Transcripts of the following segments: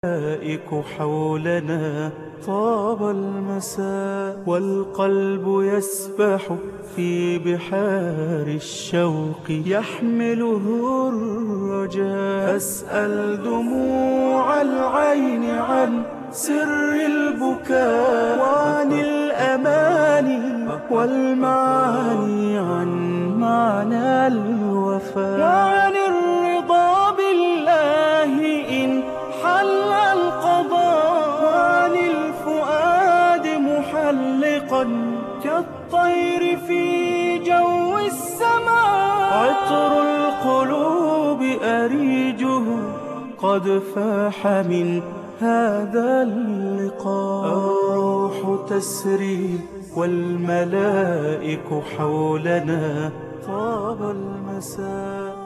الملائك حولنا طاب المساء والقلب يسبح في بحار الشوق يحمله الرجاء أسأل دموع العين عن سر البكاء وعن الأماني والمعاني عن معنى الوفاء وعن الرضا بالله إن حل القضاء وعن الفؤاد محلقا كالطير في جو السماء عطر القلوب أريجه قد فاح من هذا اللقاء الروح تسري والملائك حولنا طاب المساء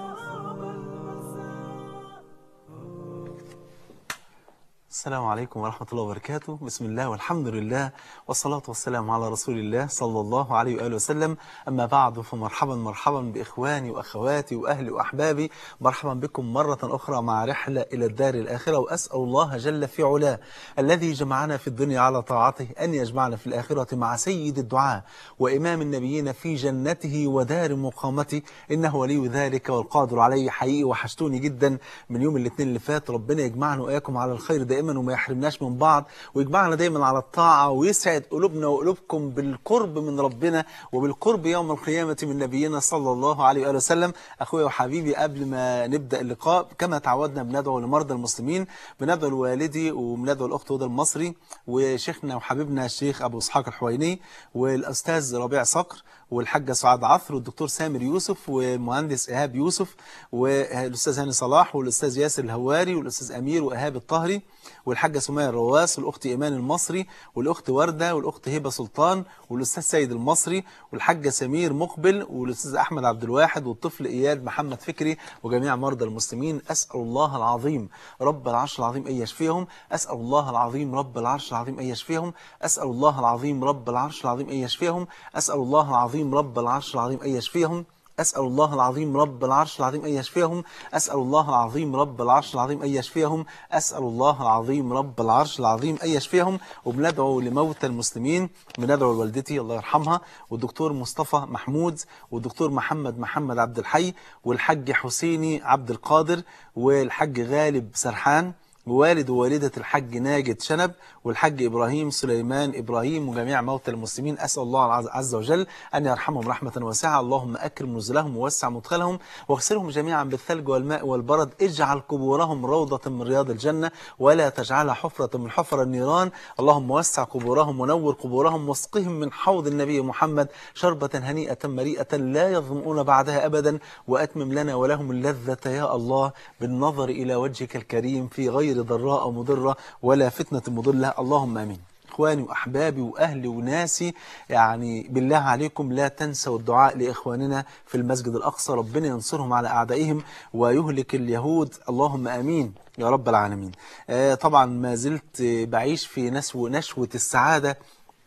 السلام عليكم ورحمة الله وبركاته بسم الله والحمد لله والصلاة والسلام على رسول الله صلى الله عليه وآله وسلم أما بعد فمرحبا مرحبا بإخواني وأخواتي وأهلي وأحبابي مرحبا بكم مرة أخرى مع رحلة إلى الدار الآخرة وأسأل الله جل في علاه الذي جمعنا في الدنيا على طاعته أن يجمعنا في الآخرة مع سيد الدعاء وإمام النبيين في جنته ودار مقامته إنه ولي ذلك والقادر عليه حقيقي وحشتوني جدا من يوم الاثنين اللي فات ربنا يجمعنا وإياكم على الخير دائما وما يحرمناش من بعض ويجمعنا دايما على الطاعة ويسعد قلوبنا وقلوبكم بالقرب من ربنا وبالقرب يوم القيامة من نبينا صلى الله عليه وآله وسلم أخويا وحبيبي قبل ما نبدأ اللقاء كما تعودنا بندعو لمرضى المسلمين بندعو لوالدي وبندعو الأخت هدى المصري وشيخنا وحبيبنا الشيخ أبو إسحاق الحويني والأستاذ ربيع صقر والحاجة سعاد عثر والدكتور سامر يوسف والمهندس إيهاب يوسف والأستاذ هاني صلاح والأستاذ ياسر الهواري والأستاذ أمير وإيهاب الطهري والحاجة سمية الرواس والأخت إيمان المصري والأخت وردة والأخت هبة سلطان والأستاذ سيد المصري والحاجة سمير مقبل والأستاذ أحمد عبد الواحد والطفل إياد محمد فكري وجميع مرضى المسلمين أسأل الله العظيم رب العرش العظيم أن يشفيهم أسأل الله العظيم رب العرش العظيم أن يشفيهم أسأل الله العظيم رب العرش العظيم أن يشفيهم أسأل الله العظيم رب العرش العظيم أن يشفيهم أسأل الله العظيم رب العرش العظيم أن يشفيهم أسأل الله العظيم رب العرش العظيم أن يشفيهم أسأل الله العظيم رب العرش العظيم أن يشفيهم وبندعو لموتى المسلمين بندعو لوالدتي الله يرحمها والدكتور مصطفى محمود والدكتور محمد محمد عبد الحي والحاج حسيني عبد القادر والحاج غالب سرحان ووالد ووالدة الحج ناجد شنب والحج إبراهيم سليمان إبراهيم وجميع موتى المسلمين أسأل الله عز وجل أن يرحمهم رحمة واسعة اللهم أكرم نزلهم ووسع مدخلهم واغسلهم جميعا بالثلج والماء والبرد اجعل قبورهم روضة من رياض الجنة ولا تجعلها حفرة من حفر النيران اللهم وسع قبورهم ونور قبورهم واسقهم من حوض النبي محمد شربة هنيئة مريئة لا يظمؤون بعدها أبدا وأتمم لنا ولهم اللذة يا الله بالنظر إلى وجهك الكريم في غير ضراء مضرة ولا فتنة مضلة اللهم امين اخواني واحبابي واهلي وناسي يعني بالله عليكم لا تنسوا الدعاء لاخواننا في المسجد الاقصى ربنا ينصرهم على اعدائهم ويهلك اليهود اللهم امين يا رب العالمين آه طبعا ما زلت بعيش في نسو نشوة السعادة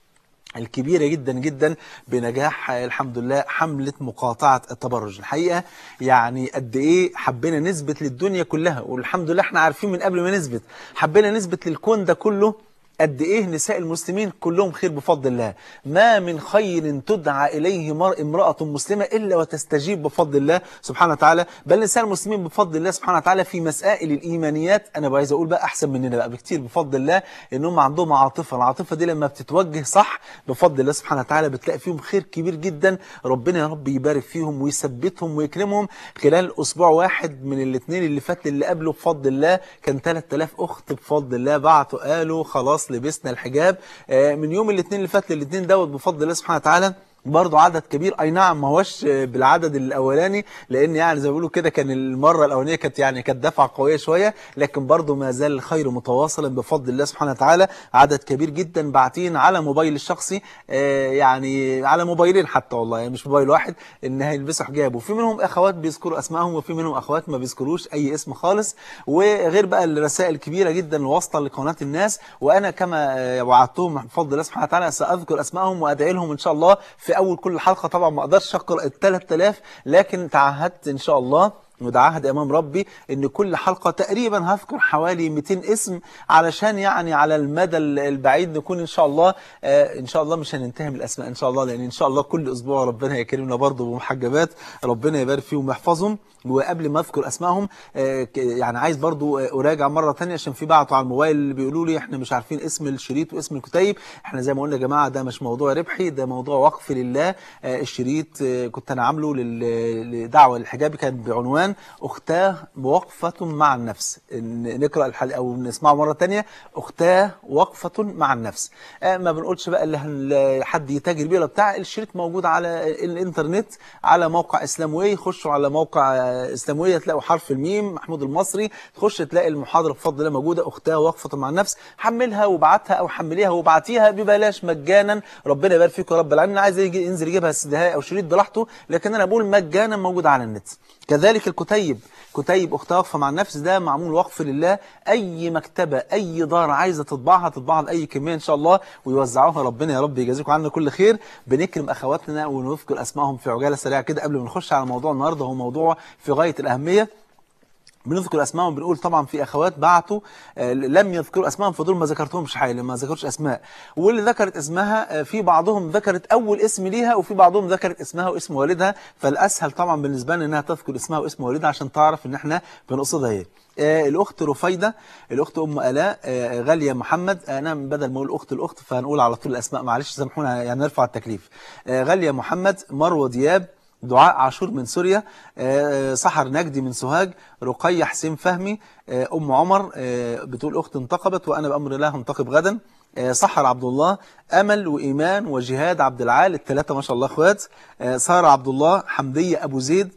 الكبيرة جدا جدا بنجاح الحمد لله حملة مقاطعة التبرج الحقيقة يعني قد ايه حبينا نثبت للدنيا كلها والحمد لله احنا عارفين من قبل ما نثبت حبينا نثبت للكون ده كله قد ايه نساء المسلمين كلهم خير بفضل الله ما من خير تدعى اليه مر امراه مسلمه الا وتستجيب بفضل الله سبحانه وتعالى بل نساء المسلمين بفضل الله سبحانه وتعالى في مسائل الايمانيات انا عايز اقول بقى احسن مننا بقى بكتير بفضل الله ان هم عندهم عاطفه العاطفه دي لما بتتوجه صح بفضل الله سبحانه وتعالى بتلاقي فيهم خير كبير جدا ربنا يا رب يبارك فيهم ويثبتهم ويكرمهم خلال اسبوع واحد من الاثنين اللي فات اللي قبله بفضل الله كان 3000 اخت بفضل الله بعتوا قالوا خلاص لبسنا الحجاب من يوم الاثنين اللي فات للاثنين دوت بفضل الله سبحانه وتعالى برضه عدد كبير اي نعم ما هوش بالعدد الاولاني لان يعني زي ما بيقولوا كده كان المره الاولانيه كانت يعني كانت دفعه قويه شويه لكن برضه ما زال الخير متواصلا بفضل الله سبحانه وتعالى عدد كبير جدا باعتين على موبايل الشخصي يعني على موبايلين حتى والله يعني مش موبايل واحد ان هيلبسوا حجاب وفي منهم اخوات بيذكروا اسمائهم وفي منهم اخوات ما بيذكروش اي اسم خالص وغير بقى الرسائل كبيره جدا واصله لقناه الناس وانا كما وعدتهم بفضل الله سبحانه وتعالى ساذكر اسمائهم وادعي لهم ان شاء الله في اول كل حلقة طبعا ما اقدرش اقرا ال 3000 لكن تعهدت ان شاء الله وده عهد امام ربي ان كل حلقه تقريبا هذكر حوالي 200 اسم علشان يعني على المدى البعيد نكون ان شاء الله آه ان شاء الله مش هننتهي من الاسماء ان شاء الله لان ان شاء الله كل اسبوع ربنا يكرمنا برضه بمحجبات ربنا يبارك فيهم ويحفظهم وقبل ما اذكر اسمائهم آه ك- يعني عايز برضو آه، اراجع مره ثانيه عشان في بعتوا على الموبايل اللي بيقولوا لي احنا مش عارفين اسم الشريط واسم الكتيب احنا زي ما قلنا يا جماعه ده مش موضوع ربحي ده موضوع وقف لله آه، الشريط آه، كنت انا عامله لل- لدعوه للحجاب كان بعنوان اختاه وقفه مع النفس ن- نقرا الحلقه او نسمعه مره ثانيه اختاه وقفه مع النفس آه، ما بنقولش بقى اللي هن- حد يتاجر بيه ولا بتاع الشريط موجود على الانترنت على موقع اسلاموي خشوا على موقع آه، اسلامويه تلاقوا حرف الميم محمود المصري تخش تلاقي المحاضره بفضل الله موجوده اختها وقفه مع النفس حملها وابعتها او حمليها وابعتيها ببلاش مجانا ربنا يبارك فيكم يا رب العالمين عايز يجي ينزل يجيبها سدهاء او شريط براحته لكن انا بقول مجانا موجود على النت كذلك الكتيب كتيب اختها وقفه مع النفس ده معمول وقف لله اي مكتبه اي دار عايزه تطبعها تطبعها باي كميه ان شاء الله ويوزعوها ربنا يا رب يجازيكم عنا كل خير بنكرم اخواتنا ونذكر اسمائهم في عجاله سريعه كده قبل ما نخش على موضوع النهارده هو موضوع في غايه الاهميه بنذكر اسمائهم بنقول طبعا في اخوات بعتوا آه، لم يذكروا اسمائهم فدول ما ذكرتهمش حاجه ما ذكرش اسماء واللي ذكرت اسمها آه، في بعضهم ذكرت اول اسم ليها وفي بعضهم ذكرت اسمها واسم والدها فالاسهل طبعا بالنسبه لنا انها تذكر اسمها واسم والدها عشان تعرف ان احنا بنقصدها ايه آه، الاخت رفيده الاخت ام الاء آه، غاليه محمد انا بدل ما اقول اخت الاخت فهنقول على طول الاسماء معلش سامحونا يعني نرفع التكليف آه، غاليه محمد مروه دياب دعاء عاشور من سوريا آه، سحر نجدي من سوهاج رقية حسين فهمي آه، أم عمر آه، بتقول أخت انتقبت وأنا بأمر الله هنتقب غدا آه، سحر عبد الله أمل وإيمان وجهاد عبد العال الثلاثة ما شاء الله أخوات آه، سارة عبد الله حمدية أبو زيد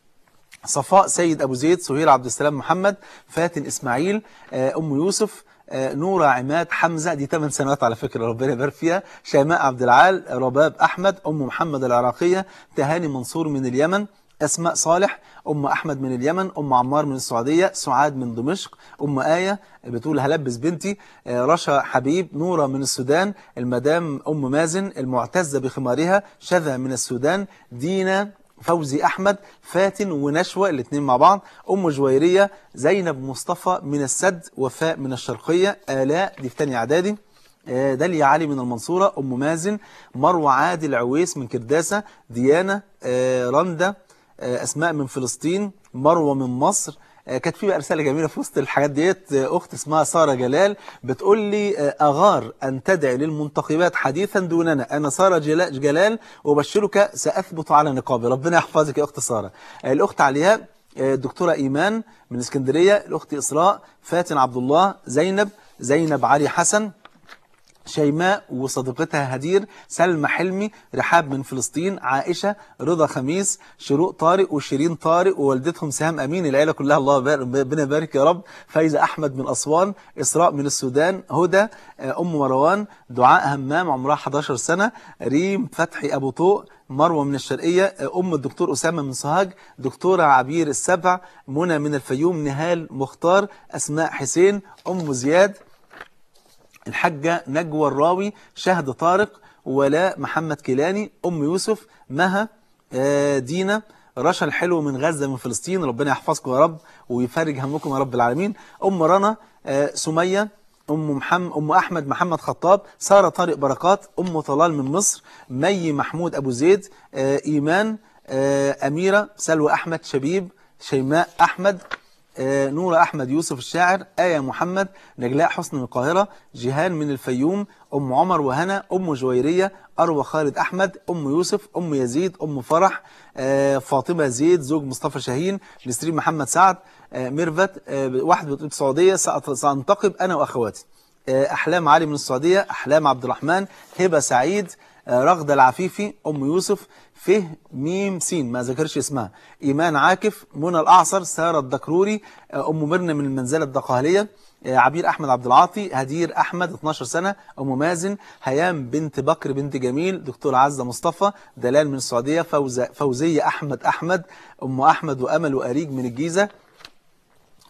صفاء سيد أبو زيد سهير عبد السلام محمد فاتن إسماعيل آه، أم يوسف آه، نورة عماد حمزة دي 8 سنوات على فكرة ربنا يبارك فيها شيماء عبد العال رباب أحمد أم محمد العراقية تهاني منصور من اليمن أسماء صالح أم أحمد من اليمن أم عمار من السعودية سعاد من دمشق أم آية بتقول هلبس بنتي آه، رشا حبيب نورة من السودان المدام أم مازن المعتزة بخمارها شذا من السودان دينا فوزي أحمد فاتن ونشوى الاثنين مع بعض أم جويرية زينب مصطفى من السد وفاء من الشرقية آلاء دي في تاني إعدادي آه، داليا علي من المنصورة أم مازن مروة عادل عويس من كرداسة ديانة آه، رندا آه، أسماء من فلسطين مروة من مصر آه، كانت في بقى رسالة جميلة في وسط الحاجات ديت آه، أخت اسمها سارة جلال بتقول لي آه، أغار أن تدعي للمنتقبات حديثا دوننا أنا سارة جلا- جلال وبشرك سأثبت على نقابي ربنا يحفظك يا أخت سارة آه، الأخت علياء آه، الدكتورة إيمان من اسكندرية الأخت إسراء فاتن عبد الله زينب زينب علي حسن شيماء وصديقتها هدير سلمى حلمي رحاب من فلسطين عائشة رضا خميس شروق طارق وشيرين طارق ووالدتهم سهام أمين العيلة كلها الله بار- ربنا يبارك يا رب فايزة أحمد من أسوان إسراء من السودان هدى آه، أم مروان دعاء همام عمرها 11 سنة ريم فتحي أبو طوق مروة من الشرقية آه، أم الدكتور أسامة من سوهاج دكتورة عبير السبع منى من الفيوم نهال مختار أسماء حسين أم زياد الحاجة نجوى الراوي شهد طارق ولاء محمد كيلاني أم يوسف مها آه، دينا رشا الحلو من غزة من فلسطين ربنا يحفظكم يا رب ويفرج همكم يا رب العالمين أم رنا آه، سمية أم محمد أم أحمد محمد خطاب سارة طارق بركات أم طلال من مصر مي محمود أبو زيد آه، إيمان آه، أميرة سلوى أحمد شبيب شيماء أحمد آه، نورة أحمد يوسف الشاعر آية محمد نجلاء حسن من القاهرة جيهان من الفيوم أم عمر وهنا أم جويرية أروى خالد أحمد أم يوسف أم يزيد أم فرح آه، فاطمة زيد زوج مصطفى شاهين نسرين محمد سعد آه، ميرفت آه، واحد بتقول السعودية سأت- سأنتقب أنا وأخواتي آه، أحلام علي من السعودية أحلام عبد الرحمن هبة سعيد آه، رغدة العفيفي أم يوسف فه ميم سين ما ذكرش اسمها إيمان عاكف منى الأعصر سارة الدكروري آه، أم مرنة من المنزلة الدقهلية آه، عبير أحمد عبد العاطي هدير أحمد 12 سنة أم مازن هيام بنت بكر بنت جميل دكتور عزة مصطفى دلال من السعودية فوزة فوزية أحمد أحمد أم أحمد وأمل وأريج من الجيزة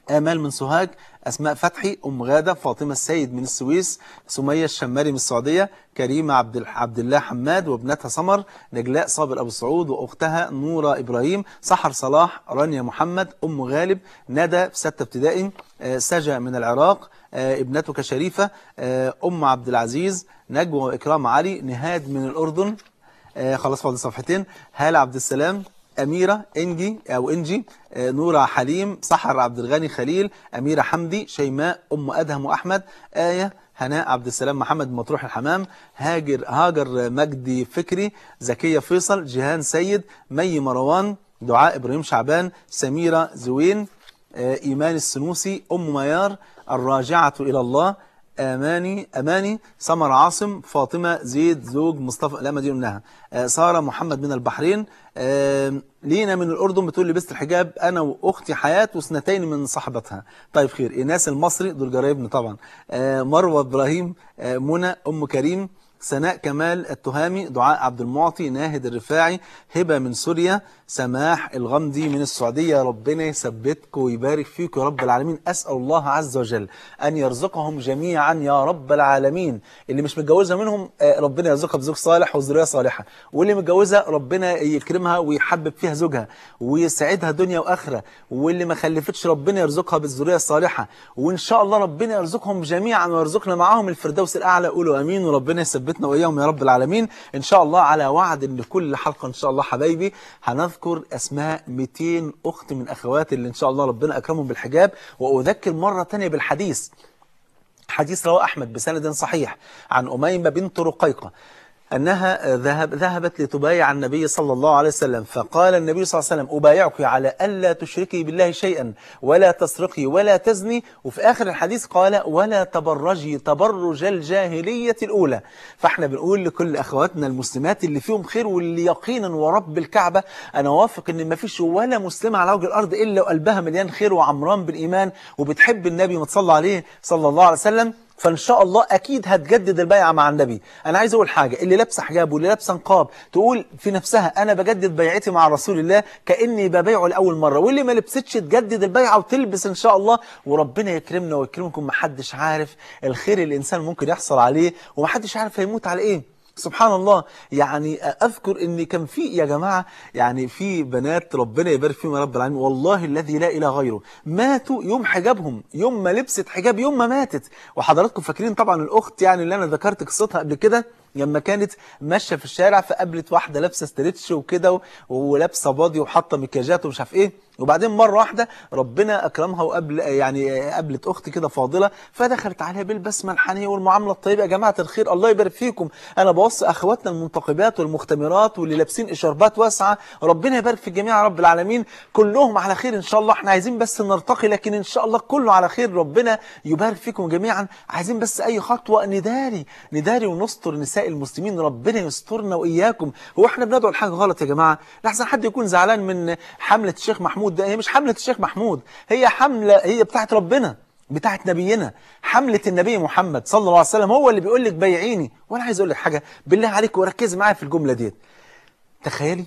آمال من سوهاج أسماء فتحي أم غادة فاطمة السيد من السويس سمية الشماري من السعودية كريمة عبد ال- عبد الله حماد وابنتها سمر نجلاء صابر أبو سعود وأختها نورة إبراهيم سحر صلاح رانيا محمد أم غالب ندى في ستة ابتدائي آه، سجا من العراق آه، ابنتك شريفة آه، أم عبد العزيز نجوى وإكرام علي نهاد من الأردن آه، خلاص فاضل صفحتين هالة عبد السلام أميرة إنجي أو إنجي آه، نورة حليم سحر عبد الغني خليل أميرة حمدي شيماء أم أدهم وأحمد آية هناء عبد السلام محمد مطروح الحمام هاجر هاجر مجدي فكري زكية فيصل جيهان سيد مي مروان دعاء إبراهيم شعبان سميرة زوين آه، إيمان السنوسي أم ميار الراجعة إلى الله أماني أماني سمر عاصم فاطمة زيد زوج مصطفى لا ما دي قلناها آه، سارة محمد من البحرين آه، لينا من الأردن بتقول لبست الحجاب أنا وأختي حياة وسنتين من صاحبتها طيب خير إيناس المصري دول جرايبنا طبعا آه، مروة إبراهيم آه، منى أم كريم سناء كمال التهامي دعاء عبد المعطي ناهد الرفاعي هبة من سوريا سماح الغمدي من السعودية ربنا يثبتكم ويبارك فيكم يا رب العالمين أسأل الله عز وجل أن يرزقهم جميعا يا رب العالمين اللي مش متجوزة منهم آه، ربنا يرزقها بزوج صالح وذرية صالحة واللي متجوزة ربنا يكرمها ويحبب فيها زوجها ويسعدها دنيا وآخرة واللي ما خلفتش ربنا يرزقها بالذرية الصالحة وإن شاء الله ربنا يرزقهم جميعا ويرزقنا معاهم الفردوس الأعلى قولوا أمين وربنا يثبتنا وإياهم يا رب العالمين إن شاء الله على وعد إن كل حلقة إن شاء الله حبايبي هنذكر أسماء 200 أخت من أخواتي اللي إن شاء الله ربنا أكرمهم بالحجاب وأذكر مرة تانية بالحديث حديث رواه أحمد بسند صحيح عن أميمة بنت رقيقة أنها ذهب ذهبت لتبايع النبي صلى الله عليه وسلم فقال النبي صلى الله عليه وسلم أبايعك على ألا تشركي بالله شيئا ولا تسرقي ولا تزني وفي آخر الحديث قال ولا تبرجي تبرج الجاهلية الأولى فاحنا بنقول لكل أخواتنا المسلمات اللي فيهم خير واللي يقينا ورب الكعبة أنا واثق إن ما فيش ولا مسلمة على وجه الأرض إلا وقلبها مليان خير وعمران بالإيمان وبتحب النبي وتصلى عليه صلى الله عليه وسلم فان شاء الله اكيد هتجدد البيعه مع النبي انا عايز اقول حاجه اللي لابسه حجاب واللي لابسه نقاب تقول في نفسها انا بجدد بيعتي مع رسول الله كاني ببيعه لاول مره واللي ما لبستش تجدد البيعه وتلبس ان شاء الله وربنا يكرمنا ويكرمكم محدش عارف الخير اللي الانسان ممكن يحصل عليه ومحدش عارف هيموت على ايه سبحان الله يعني أذكر أن كان في يا جماعة يعني في بنات ربنا يبارك فيهم يا رب العالمين والله الذي لا إله غيره ماتوا يوم حجابهم يوم ما لبست حجاب يوم ما ماتت وحضراتكم فاكرين طبعا الأخت يعني اللي أنا ذكرت قصتها قبل كده لما كانت ماشيه في الشارع فقابلت واحده لابسه ستريتش وكده و- ولابسه باضي وحاطه مكياجات ومش عارف ايه وبعدين مره واحده ربنا اكرمها وقبل يعني قابلت اخت كده فاضله فدخلت عليها بالبسمه الحنيه والمعامله الطيبه يا جماعه الخير الله يبارك فيكم انا بوصي اخواتنا المنتقبات والمختمرات واللي لابسين اشاربات واسعه ربنا يبارك في الجميع يا رب العالمين كلهم على خير ان شاء الله احنا عايزين بس نرتقي لكن ان شاء الله كله على خير ربنا يبارك فيكم جميعا عايزين بس اي خطوه نداري نداري ونستر نساء المسلمين ربنا يسترنا واياكم هو احنا بندعو لحاجه غلط يا جماعه لحسن حد يكون زعلان من حمله الشيخ محمود ده هي مش حمله الشيخ محمود هي حمله هي بتاعت ربنا بتاعت نبينا حملة النبي محمد صلى الله عليه وسلم هو اللي بيقول لك بيعيني وانا عايز اقول لك حاجه بالله عليك وركزي معايا في الجمله ديت تخيلي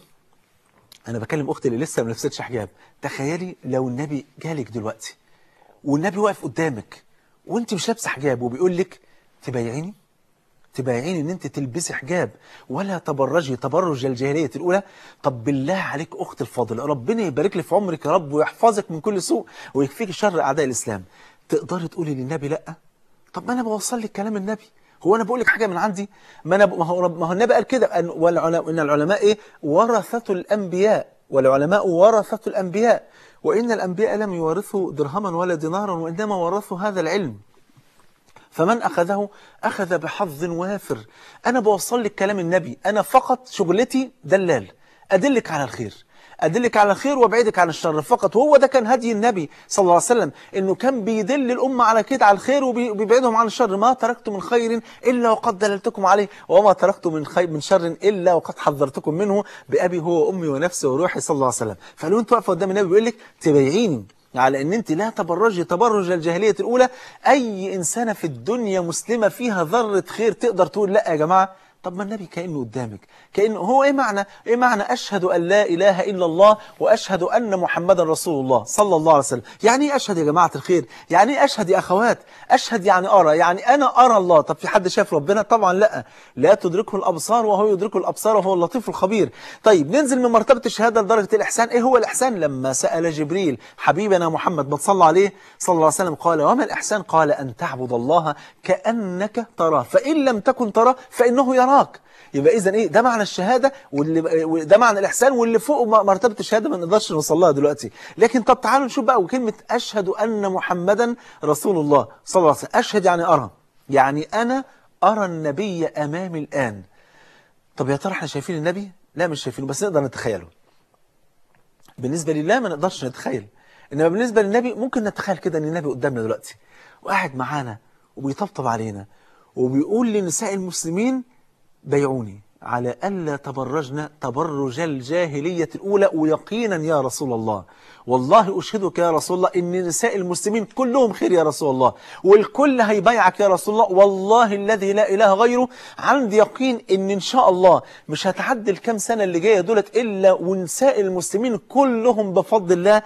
انا بكلم اختي اللي لسه ما لبستش حجاب تخيلي لو النبي جالك دلوقتي والنبي واقف قدامك وانت مش لابسه حجاب وبيقول لك تبايعيني تبايعيني ان انت تلبسي حجاب ولا تبرجي تبرج الجاهليه الاولى طب بالله عليك اخت الفاضله ربنا يبارك لي في عمرك يا رب ويحفظك من كل سوء ويكفيك شر اعداء الاسلام تقدري تقولي للنبي لا طب ما انا بوصل لك كلام النبي هو انا بقول لك حاجه من عندي ما انا ب... ما هو رب... ما هو النبي قال كده ان والعلماء ان العلماء ايه ورثه الانبياء والعلماء ورثه الانبياء وان الانبياء لم يورثوا درهما ولا دينارا وانما ورثوا هذا العلم فمن أخذه أخذ بحظ وافر أنا بوصل لك كلام النبي أنا فقط شغلتي دلال أدلك على الخير أدلك على الخير وابعدك عن الشر فقط وهو ده كان هدي النبي صلى الله عليه وسلم إنه كان بيدل الأمة على كده على الخير وبي- وبيبعدهم عن الشر ما تركت من خير إلا وقد دللتكم عليه وما تركت من خير من شر إلا وقد حذرتكم منه بأبي هو وأمي ونفسي وروحي صلى الله عليه وسلم فلو أنت واقفة قدام النبي بيقول لك تبايعيني على ان انت لا تبرجي تبرج الجاهليه الاولى اي انسانه في الدنيا مسلمه فيها ذره خير تقدر تقول لا يا جماعه طب ما النبي كأنه قدامك كأنه هو ايه معنى ايه معنى اشهد ان لا اله الا الله واشهد ان محمدا رسول الله صلى الله عليه وسلم يعني ايه اشهد يا جماعه الخير يعني ايه اشهد يا اخوات اشهد يعني ارى يعني انا ارى الله طب في حد شاف ربنا طبعا لا لا تدركه الابصار وهو يدركه الابصار وهو اللطيف الخبير طيب ننزل من مرتبه الشهاده لدرجه الاحسان ايه هو الاحسان لما سال جبريل حبيبنا محمد ما تصلى عليه صلى الله عليه وسلم قال وما الاحسان قال ان تعبد الله كانك تراه فان لم تكن تراه فانه يراك يبقى اذا ايه ده معنى الشهاده واللي ده معنى الاحسان واللي فوق مرتبه الشهاده ما نقدرش نوصل لها دلوقتي لكن طب تعالوا نشوف بقى وكلمه اشهد ان محمدا رسول الله صلى الله عليه وسلم اشهد يعني ارى يعني انا ارى النبي امامي الان طب يا ترى احنا شايفين النبي لا مش شايفينه بس نقدر نتخيله بالنسبه لله ما نقدرش نتخيل انما بالنسبه للنبي ممكن نتخيل كده ان النبي قدامنا دلوقتي وقاعد معانا وبيطبطب علينا وبيقول لنساء المسلمين بيعوني على ألا تبرجنا تبرج الجاهلية الأولى ويقينا يا رسول الله والله أشهدك يا رسول الله إن نساء المسلمين كلهم خير يا رسول الله والكل هيبايعك يا رسول الله والله الذي لا إله غيره عندي يقين إن إن شاء الله مش هتعدي الكام سنة اللي جاية دولت إلا ونساء المسلمين كلهم بفضل الله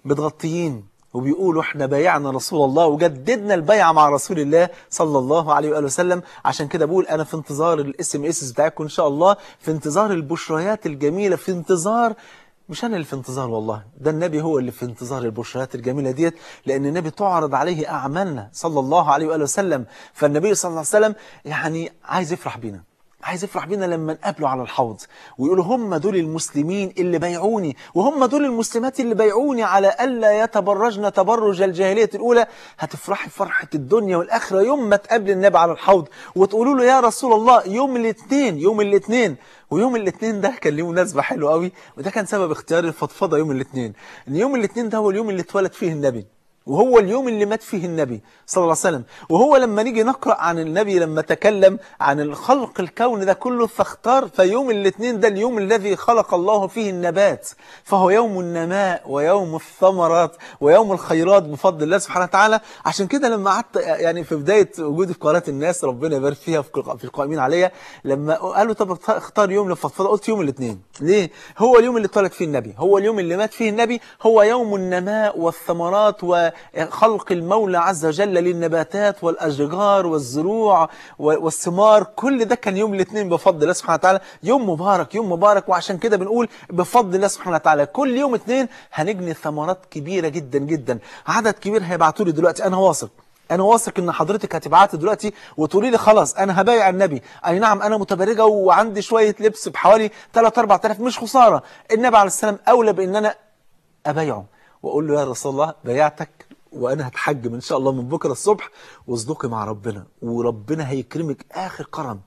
متغطيين وبيقولوا احنا بايعنا رسول الله وجددنا البيعة مع رسول الله صلى الله عليه وآله وسلم عشان كده بقول انا في انتظار الاس ام اس بتاعكم ان شاء الله في انتظار البشريات الجميلة في انتظار مش انا اللي في انتظار والله ده النبي هو اللي في انتظار البشريات الجميلة ديت لان النبي تعرض عليه اعمالنا صلى الله عليه وآله وسلم فالنبي صلى الله عليه وسلم يعني عايز يفرح بينا عايز يفرح بينا لما نقابله على الحوض ويقولوا هم دول المسلمين اللي بيعوني وهم دول المسلمات اللي بيعوني على ألا يتبرجن تبرج الجاهلية الأولى هتفرحي فرحة الدنيا والآخرة يوم ما تقابل النبي على الحوض وتقولوا له يا رسول الله يوم الاثنين يوم الاثنين ويوم الاثنين ده كان ليه مناسبة حلوة قوي وده كان سبب اختيار الفضفضة يوم الاثنين ان يوم الاثنين ده هو اليوم اللي اتولد فيه النبي وهو اليوم اللي مات فيه النبي صلى الله عليه وسلم وهو لما نيجي نقرأ عن النبي لما تكلم عن الخلق الكون ده كله فاختار فيوم الاثنين ده اليوم الذي خلق الله فيه النبات فهو يوم النماء ويوم الثمرات ويوم الخيرات بفضل الله سبحانه وتعالى عشان كده لما قعدت يعني في بداية وجودي في قناة الناس ربنا يبارك فيها في القائمين عليا لما قالوا طب اختار يوم للفضفضة قلت يوم الاثنين ليه هو اليوم اللي اتولد فيه النبي هو اليوم اللي مات فيه النبي هو يوم النماء والثمرات و خلق المولى عز وجل للنباتات والأشجار والزروع والثمار كل ده كان يوم الاثنين بفضل الله سبحانه وتعالى يوم مبارك يوم مبارك وعشان كده بنقول بفضل الله سبحانه وتعالى كل يوم اثنين هنجني ثمرات كبيرة جدا جدا عدد كبير هيبعتوا لي دلوقتي أنا واثق انا واثق ان حضرتك هتبعتي دلوقتي وتقولي لي خلاص انا هبايع النبي اي نعم انا متبرجه وعندي شويه لبس بحوالي 3 4000 مش خساره النبي عليه السلام اولى بان انا ابايعه واقول له يا رسول الله بايعتك وانا هتحجم ان شاء الله من بكره الصبح واصدقي مع ربنا وربنا هيكرمك اخر كرم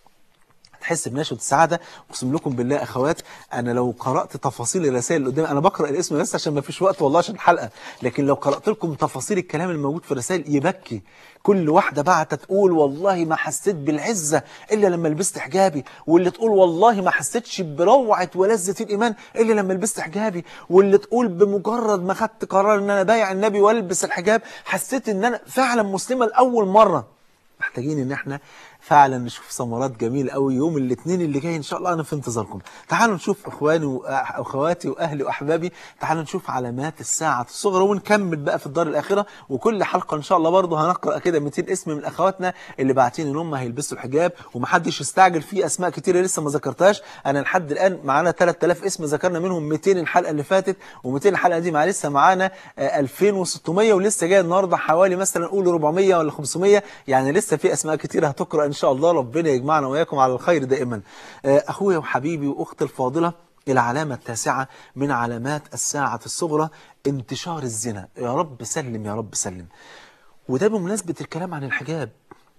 تحس بنشوة السعادة اقسم لكم بالله اخوات انا لو قرأت تفاصيل الرسائل اللي قدامي انا بقرأ الاسم بس عشان ما فيش وقت والله عشان الحلقة لكن لو قرأت لكم تفاصيل الكلام الموجود في الرسائل يبكي كل واحدة بعت تقول والله ما حسيت بالعزة إلا لما لبست حجابي واللي تقول والله ما حسيتش بروعة ولذة الإيمان إلا لما لبست حجابي واللي تقول بمجرد ما خدت قرار إن أنا بايع النبي والبس الحجاب حسيت إن أنا فعلا مسلمة لأول مرة محتاجين إن احنا فعلا نشوف ثمرات جميله قوي يوم الاثنين اللي جاي ان شاء الله انا في انتظاركم تعالوا نشوف اخواني واخواتي واهلي واحبابي تعالوا نشوف علامات الساعه الصغرى ونكمل بقى في الدار الاخره وكل حلقه ان شاء الله برضه هنقرا كده 200 اسم من اخواتنا اللي باعتين ان هم هيلبسوا الحجاب ومحدش يستعجل في اسماء كتيره لسه ما ذكرتهاش انا لحد الان معانا 3000 اسم ذكرنا منهم 200 الحلقه اللي فاتت و200 الحلقه دي مع لسه معانا 2600 ولسه جاي النهارده حوالي مثلا نقول 400 ولا 500 يعني لسه في اسماء كتيره هتقرا ان شاء الله ربنا يجمعنا وإياكم على الخير دائما أخويا وحبيبي وأختي الفاضلة العلامة التاسعة من علامات الساعة الصغرى انتشار الزنا يا رب سلم يا رب سلم وده بمناسبة الكلام عن الحجاب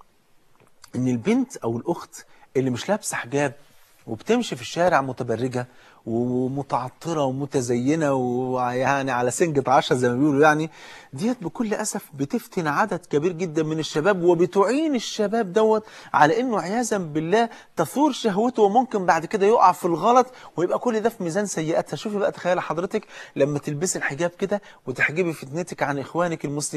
ان البنت او الاخت اللي مش لابسه حجاب وبتمشي في الشارع متبرجة ومتعطرة ومتزينة ويعني على سنجة عشرة زي ما بيقولوا يعني ديت بكل أسف بتفتن عدد كبير جدا من الشباب وبتعين الشباب دوت على أنه عياذا بالله تثور شهوته وممكن بعد كده يقع في الغلط ويبقى كل ده في ميزان سيئاتها شوفي بقى تخيل حضرتك لما تلبسي الحجاب كده وتحجبي فتنتك عن إخوانك المسلمين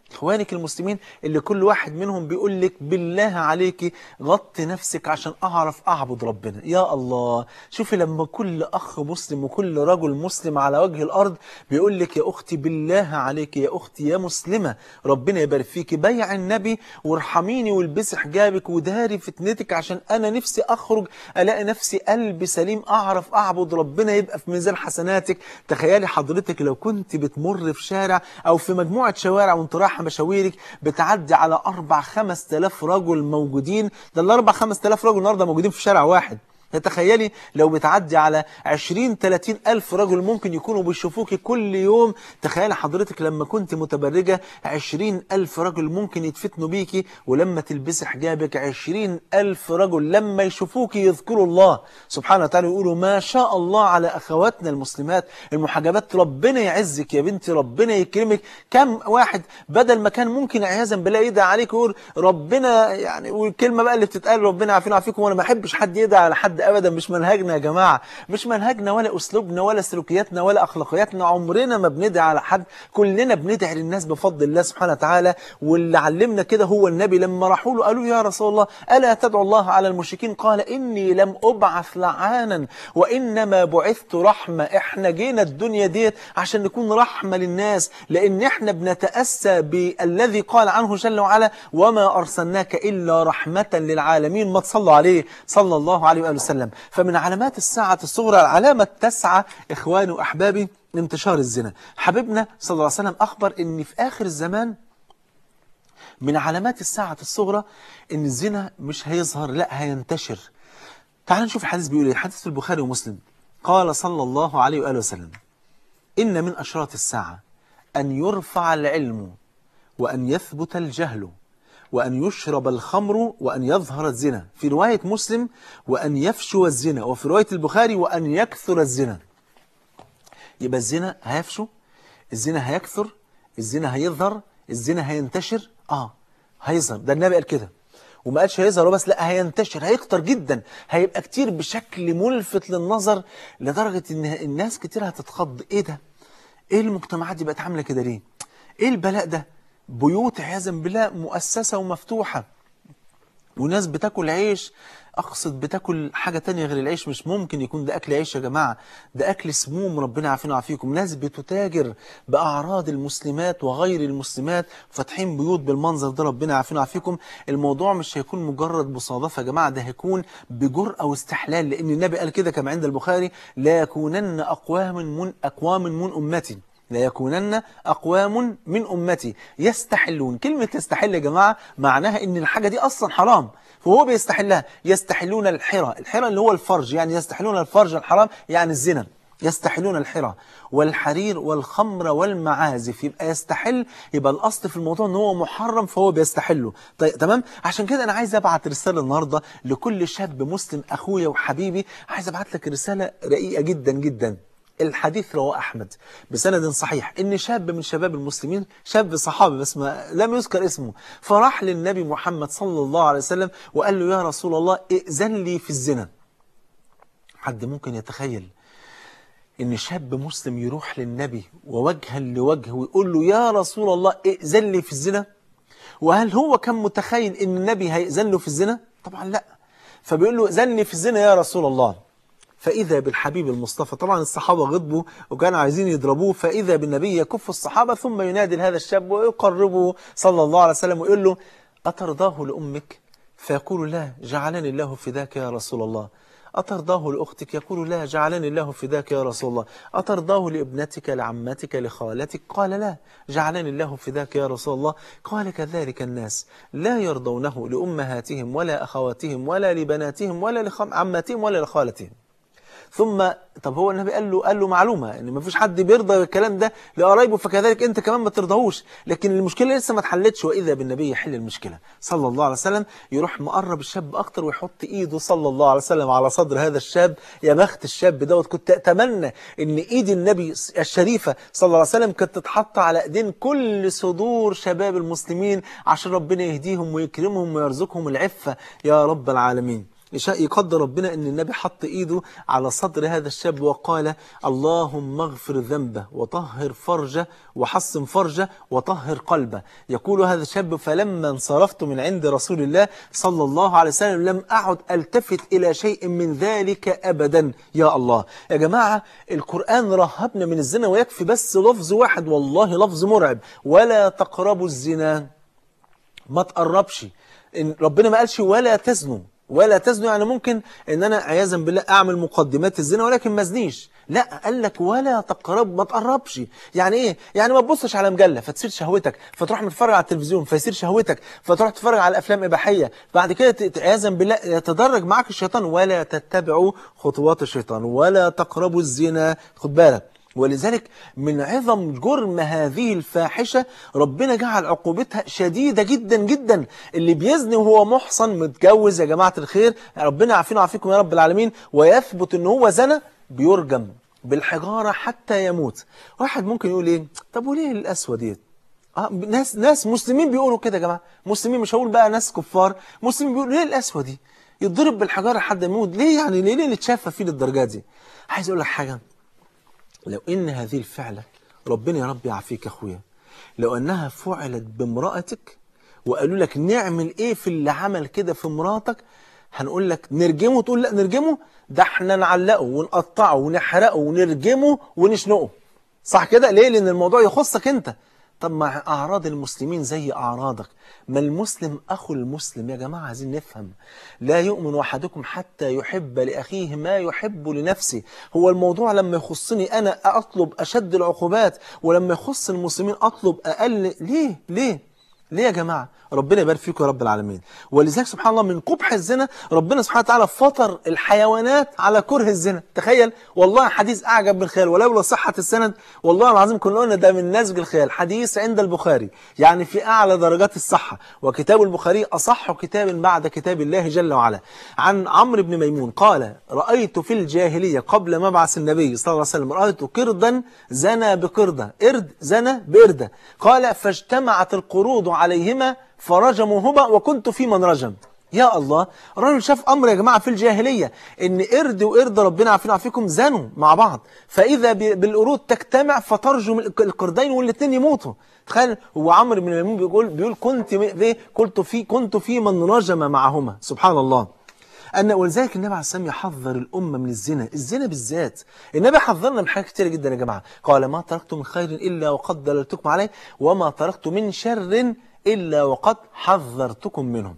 اخوانك المسلمين اللي كل واحد منهم بيقول لك بالله عليك غطي نفسك عشان اعرف اعبد ربنا يا الله شوفي لما كل اخ مسلم وكل رجل مسلم على وجه الارض بيقول لك يا اختي بالله عليك يا اختي يا مسلمه ربنا يبارك فيكي بيع النبي وارحميني والبسي حجابك وداري فتنتك عشان انا نفسي اخرج الاقي نفسي قلبي سليم اعرف اعبد ربنا يبقى في ميزان حسناتك تخيلي حضرتك لو كنت بتمر في شارع او في مجموعه شوارع وانت رايحه مشاويرك بتعدي على أربع خمس تلاف رجل موجودين ده الأربع خمس تلاف رجل النهاردة موجودين في شارع واحد تخيلي لو بتعدي على 20 30 ألف رجل ممكن يكونوا بيشوفوك كل يوم تخيلي حضرتك لما كنت متبرجة 20 ألف رجل ممكن يتفتنوا بيكي ولما تلبسي حجابك 20 ألف رجل لما يشوفوك يذكروا الله سبحانه وتعالى يقولوا ما شاء الله على أخواتنا المسلمات المحجبات ربنا يعزك يا بنتي ربنا يكرمك كم واحد بدل ما كان ممكن عياذا بالله يدعي عليك ويقول ربنا يعني والكلمة بقى اللي بتتقال ربنا عافينا وعافيكم وانا ما احبش حد يدعي على حد ابدا مش منهجنا يا جماعه مش منهجنا ولا اسلوبنا ولا سلوكياتنا ولا اخلاقياتنا عمرنا ما بندعي على حد كلنا بندعي للناس بفضل الله سبحانه وتعالى واللي علمنا كده هو النبي لما راحوا له قالوا يا رسول الله الا تدعو الله على المشركين قال اني لم ابعث لعانا وانما بعثت رحمه احنا جينا الدنيا ديت عشان نكون رحمه للناس لان احنا بنتاسى بالذي قال عنه جل وعلا وما ارسلناك الا رحمه للعالمين ما تصلوا عليه صلى الله عليه واله وسلم فمن علامات الساعة الصغرى العلامة التاسعة إخواني وأحبابي انتشار الزنا حبيبنا صلى الله عليه وسلم أخبر أن في آخر الزمان من علامات الساعة الصغرى أن الزنا مش هيظهر لا هينتشر تعال نشوف الحديث بيقول ايه الحديث في البخاري ومسلم قال صلى الله عليه وآله وسلم إن من أشراط الساعة أن يرفع العلم وأن يثبت الجهل وأن يشرب الخمر وأن يظهر الزنا في رواية مسلم وأن يفشو الزنا وفي رواية البخاري وأن يكثر الزنا يبقى الزنا هيفشو الزنا هيكثر الزنا هيظهر الزنا هينتشر آه هيظهر ده النبي قال كده وما قالش هيظهر بس لا هينتشر هيكتر جدا هيبقى كتير بشكل ملفت للنظر لدرجة ان الناس كتير هتتخض ايه ده ايه المجتمعات دي بقت عاملة كده ليه ايه البلاء ده بيوت عياذا بالله مؤسسة ومفتوحة وناس بتاكل عيش اقصد بتاكل حاجة تانية غير العيش مش ممكن يكون ده اكل عيش يا جماعة ده اكل سموم ربنا عافينا وعافيكم ناس بتتاجر باعراض المسلمات وغير المسلمات فاتحين بيوت بالمنظر ده ربنا عافينا وعافيكم الموضوع مش هيكون مجرد مصادفة يا جماعة ده هيكون بجرأة واستحلال لان النبي قال كده كما عند البخاري لا يكونن اقوام من اقوام من امتي لا يكونن أقوام من أمتي يستحلون كلمة يستحل يا جماعة معناها إن الحاجة دي أصلا حرام فهو بيستحلها يستحلون الحرى الحرى اللي هو الفرج يعني يستحلون الفرج الحرام يعني الزنا يستحلون الحرى والحرير والخمر والمعازف يبقى يستحل يبقى الأصل في الموضوع ان هو محرم فهو بيستحله طيب تمام عشان كده أنا عايز أبعت رسالة النهاردة لكل شاب مسلم أخويا وحبيبي عايز أبعت لك رسالة رقيقة جدا جدا الحديث رواه أحمد بسند صحيح إن شاب من شباب المسلمين شاب صحابي بس ما لم يذكر اسمه فراح للنبي محمد صلى الله عليه وسلم وقال له يا رسول الله ائذن لي في الزنا حد ممكن يتخيل إن شاب مسلم يروح للنبي ووجها لوجه ويقول له يا رسول الله ائذن لي في الزنا وهل هو كان متخيل إن النبي هيأذن له في الزنا طبعا لا فبيقول له ائذن لي في الزنا يا رسول الله فإذا بالحبيب المصطفى طبعا الصحابة غضبوا وكانوا عايزين يضربوه فإذا بالنبي يكف الصحابة ثم ينادي هذا الشاب ويقربه صلى الله عليه وسلم ويقول له أترضاه لأمك فيقول لا جعلني الله فداك يا رسول الله أترضاه لأختك يقول لا جعلني الله فداك يا رسول الله أترضاه لابنتك لعمتك لخالتك قال لا جعلني الله فداك يا رسول الله قال كذلك الناس لا يرضونه لأمهاتهم ولا أخواتهم ولا لبناتهم ولا لعماتهم ولا لخالتهم ثم طب هو النبي قال له قال له معلومه ان ما فيش حد بيرضى بالكلام ده لقرايبه فكذلك انت كمان ما ترضاهوش لكن المشكله لسه ما اتحلتش واذا بالنبي يحل المشكله صلى الله عليه وسلم يروح مقرب الشاب اكتر ويحط ايده صلى الله عليه وسلم على صدر هذا الشاب يا بخت الشاب دوت كنت اتمنى ان ايد النبي الشريفه صلى الله عليه وسلم كانت تتحط على ايدين كل صدور شباب المسلمين عشان ربنا يهديهم ويكرمهم ويرزقهم العفه يا رب العالمين يشاء يقدر ربنا ان النبي حط ايده على صدر هذا الشاب وقال اللهم اغفر ذنبه وطهر فرجه وحصن فرجه وطهر قلبه يقول هذا الشاب فلما انصرفت من عند رسول الله صلى الله عليه وسلم لم اعد التفت الى شيء من ذلك ابدا يا الله يا جماعه القران رهبنا من الزنا ويكفي بس لفظ واحد والله لفظ مرعب ولا تقربوا الزنا ما تقربش إن ربنا ما قالش ولا تزنوا ولا تزنوا يعني ممكن ان انا عياذا بالله اعمل مقدمات الزنا ولكن ما ازنيش لا قال لك ولا تقرب ما تقربش يعني ايه يعني ما تبصش على مجله فتثير شهوتك فتروح متفرج على التلفزيون فيصير شهوتك فتروح تتفرج على افلام اباحيه بعد كده ت- عياذا بالله يتدرج معك الشيطان ولا تتبعوا خطوات الشيطان ولا تقربوا الزنا خد بالك ولذلك من عظم جرم هذه الفاحشة ربنا جعل عقوبتها شديدة جدا جدا اللي بيزني وهو محصن متجوز يا جماعة الخير ربنا يعافينا ويعافيكم يا رب العالمين ويثبت ان هو زنى بيرجم بالحجارة حتى يموت واحد ممكن يقول ايه طب وليه القسوة ديت آه ناس ناس مسلمين بيقولوا كده يا جماعه مسلمين مش هقول بقى ناس كفار مسلمين بيقولوا ليه القسوه دي يتضرب بالحجاره لحد ما يموت ليه يعني ليه ليه نتشافى فيه للدرجه دي عايز اقول لك حاجه لو ان هذه الفعله ربنا يا رب يعافيك يا اخويا لو انها فعلت بامراتك وقالوا لك نعمل ايه في اللي عمل كده في مراتك هنقول لك نرجمه تقول لا نرجمه ده احنا نعلقه ونقطعه ونحرقه ونرجمه ونشنقه صح كده ليه لان الموضوع يخصك انت طب ما اعراض المسلمين زي اعراضك ما المسلم اخو المسلم يا جماعه عايزين نفهم لا يؤمن احدكم حتى يحب لاخيه ما يحب لنفسه هو الموضوع لما يخصني انا اطلب اشد العقوبات ولما يخص المسلمين اطلب اقل ليه ليه ليه يا جماعة ربنا يبارك فيكم يا رب العالمين ولذلك سبحان الله من قبح الزنا ربنا سبحانه وتعالى فطر الحيوانات على كره الزنا تخيل والله حديث أعجب من الخيال ولولا صحة السند والله العظيم كنا قلنا ده من نسج الخيال حديث عند البخاري يعني في أعلى درجات الصحة وكتاب البخاري أصح كتاب بعد كتاب الله جل وعلا عن عمرو بن ميمون قال رأيت في الجاهلية قبل مبعث النبي صلى الله عليه وسلم رأيت قردا زنى بقردة قرد زنى بقردة قال فاجتمعت القرود عليهما فرجموهما وكنت في من رجم يا الله الراجل شاف امر يا جماعه في الجاهليه ان قرد وقرد ربنا عافينا وعافيكم زنوا مع بعض فاذا ب- بالقرود تجتمع فترجم الق- القردين والاثنين يموتوا تخيل هو عمرو بن ميمون بيقول بيقول كنت م- في كنت في كنت في من رجم معهما سبحان الله أن ولذلك النبي عليه الصلاة والسلام يحذر الأمة من الزنا الزنا بالذات النبي حذرنا من حاجات كتير جدا يا جماعة قال ما تركت من خير إلا وقد دللتكم عليه وما تركت من شر إلا وقد حذرتكم منه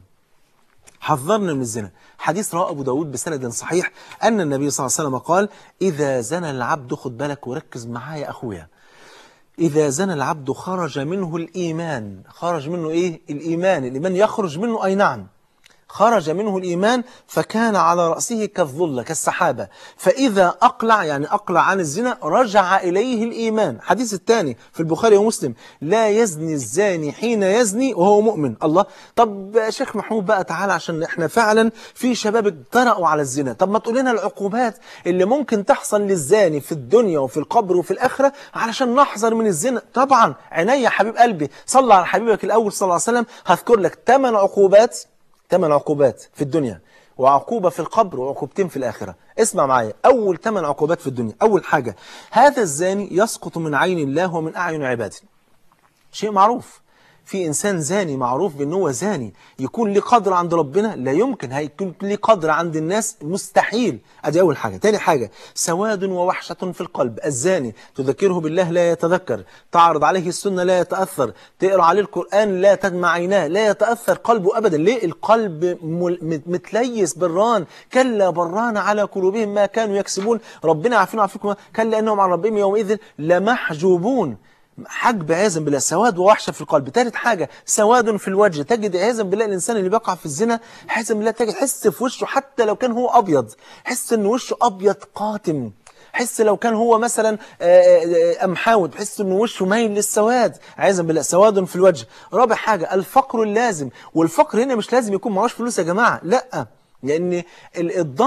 حذرنا من الزنا حديث رواه أبو داود بسند صحيح أن النبي صلى الله عليه وسلم قال إذا زنى العبد خد بالك وركز معايا أخويا إذا زنى العبد خرج منه الإيمان خرج منه إيه الإيمان الإيمان يخرج منه أي نعم خرج منه الإيمان فكان على رأسه كالظلة كالسحابة فإذا أقلع يعني أقلع عن الزنا رجع إليه الإيمان حديث الثاني في البخاري ومسلم لا يزني الزاني حين يزني وهو مؤمن الله طب يا شيخ محمود بقى تعالى عشان احنا فعلا في شباب اجترأوا على الزنا طب ما تقول لنا العقوبات اللي ممكن تحصل للزاني في الدنيا وفي القبر وفي الآخرة علشان نحذر من الزنا طبعا عينيا يا حبيب قلبي صلى على حبيبك الأول صلى الله عليه وسلم هذكر لك ثمان عقوبات ثمان عقوبات في الدنيا وعقوبة في القبر وعقوبتين في الآخرة اسمع معايا أول ثمان عقوبات في الدنيا أول حاجة هذا الزاني يسقط من عين الله ومن أعين عباده شيء معروف في إنسان زاني معروف بأنه هو زاني يكون ليه قدر عند ربنا لا يمكن هيكون ليه قدر عند الناس مستحيل أدي أول حاجة تاني حاجة سواد ووحشة في القلب الزاني تذكره بالله لا يتذكر تعرض عليه السنة لا يتأثر تقرأ عليه القرآن لا تدمع عيناه لا يتأثر قلبه أبدا ليه القلب مل- متليس بالران كلا بران على قلوبهم ما كانوا يكسبون ربنا عافينا وعافيكم كلا أنهم عن ربهم يومئذ لمحجوبون حجب عياذا بالله سواد ووحشه في القلب ثالث حاجه سواد في الوجه تجد عياذا بالله الانسان اللي بيقع في الزنا عياذا بالله تجد حس في وشه حتى لو كان هو ابيض حس ان وشه ابيض قاتم حس لو كان هو مثلا آه، آه، امحاود حس ان وشه مايل للسواد عياذا بالله سواد في الوجه رابع حاجه الفقر اللازم والفقر هنا مش لازم يكون معهوش فلوس يا جماعه لا لان ال- الضنك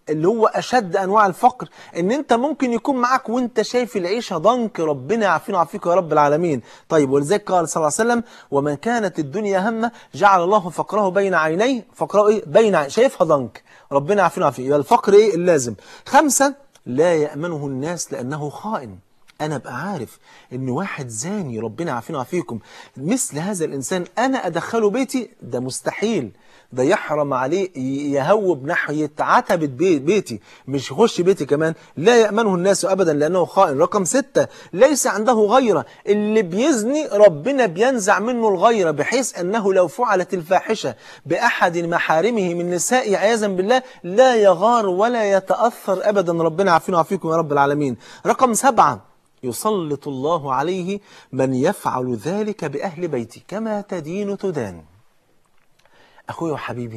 اللي هو أشد أنواع الفقر إن أنت ممكن يكون معاك وأنت شايف العيشة ضنك ربنا يعافينا ويعافيك يا رب العالمين طيب ولذلك قال صلى الله عليه وسلم ومن كانت الدنيا همه جعل الله فقره بين عينيه فقره إيه بين عين شايفها ضنك ربنا يعافينا ويعافيك يبقى الفقر إيه اللازم خمسة لا يأمنه الناس لأنه خائن انا ابقى عارف ان واحد زاني ربنا يعافينا ويعافيكم مثل هذا الانسان انا ادخله بيتي ده مستحيل ده يحرم عليه ي- يهوب ناحية عتبة بي- بيتي مش يخش بيتي كمان لا يأمنه الناس أبدا لأنه خائن رقم ستة ليس عنده غيرة اللي بيزني ربنا بينزع منه الغيرة بحيث أنه لو فعلت الفاحشة بأحد محارمه من نسائه عياذا بالله لا يغار ولا يتأثر أبدا ربنا يعافينا ويعافيكم يا رب العالمين رقم سبعة يسلط الله عليه من يفعل ذلك بأهل بيتي كما تدين تدان اخويا وحبيبي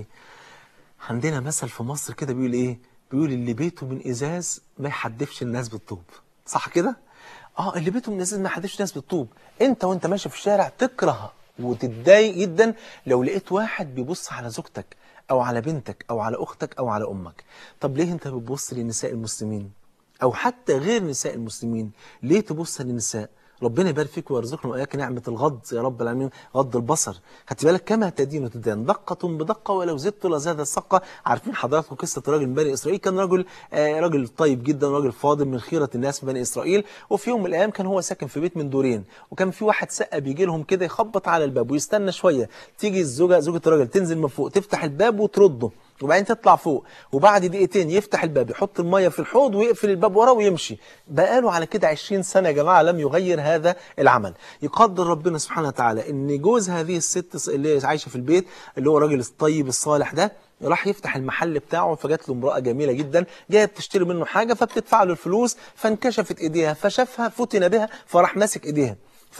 عندنا مثل في مصر كده بيقول ايه بيقول اللي بيته من ازاز ما يحدفش الناس بالطوب صح كده اه اللي بيته من ازاز ما يحدفش الناس بالطوب انت وانت ماشي في الشارع تكره وتتضايق جدا لو لقيت واحد بيبص على زوجتك او على بنتك او على اختك او على امك طب ليه انت بتبص لنساء المسلمين او حتى غير نساء المسلمين ليه تبص للنساء ربنا يبارك فيك ويرزقنا واياك نعمه الغض يا رب العالمين غض البصر خدت بالك كما تدين تدان دقه بدقه ولو زدت لزاد السقه عارفين حضراتكم قصه راجل من بني اسرائيل كان رجل آه راجل طيب جدا راجل فاضل من خيره الناس من بني اسرائيل وفي يوم من الايام كان هو ساكن في بيت من دورين وكان في واحد سقه بيجي لهم كده يخبط على الباب ويستنى شويه تيجي الزوجه زوجه الراجل تنزل من فوق تفتح الباب وترده وبعدين تطلع فوق وبعد دقيقتين يفتح الباب يحط الميه في الحوض ويقفل الباب وراه ويمشي بقاله على كده 20 سنه يا جماعه لم يغير هذا العمل يقدر ربنا سبحانه وتعالى ان جوز هذه الست اللي عايشه في البيت اللي هو الراجل الطيب الصالح ده راح يفتح المحل بتاعه فجات له امراه جميله جدا جايه بتشتري منه حاجه فبتدفع له الفلوس فانكشفت ايديها فشافها فتن بها فراح ماسك ايديها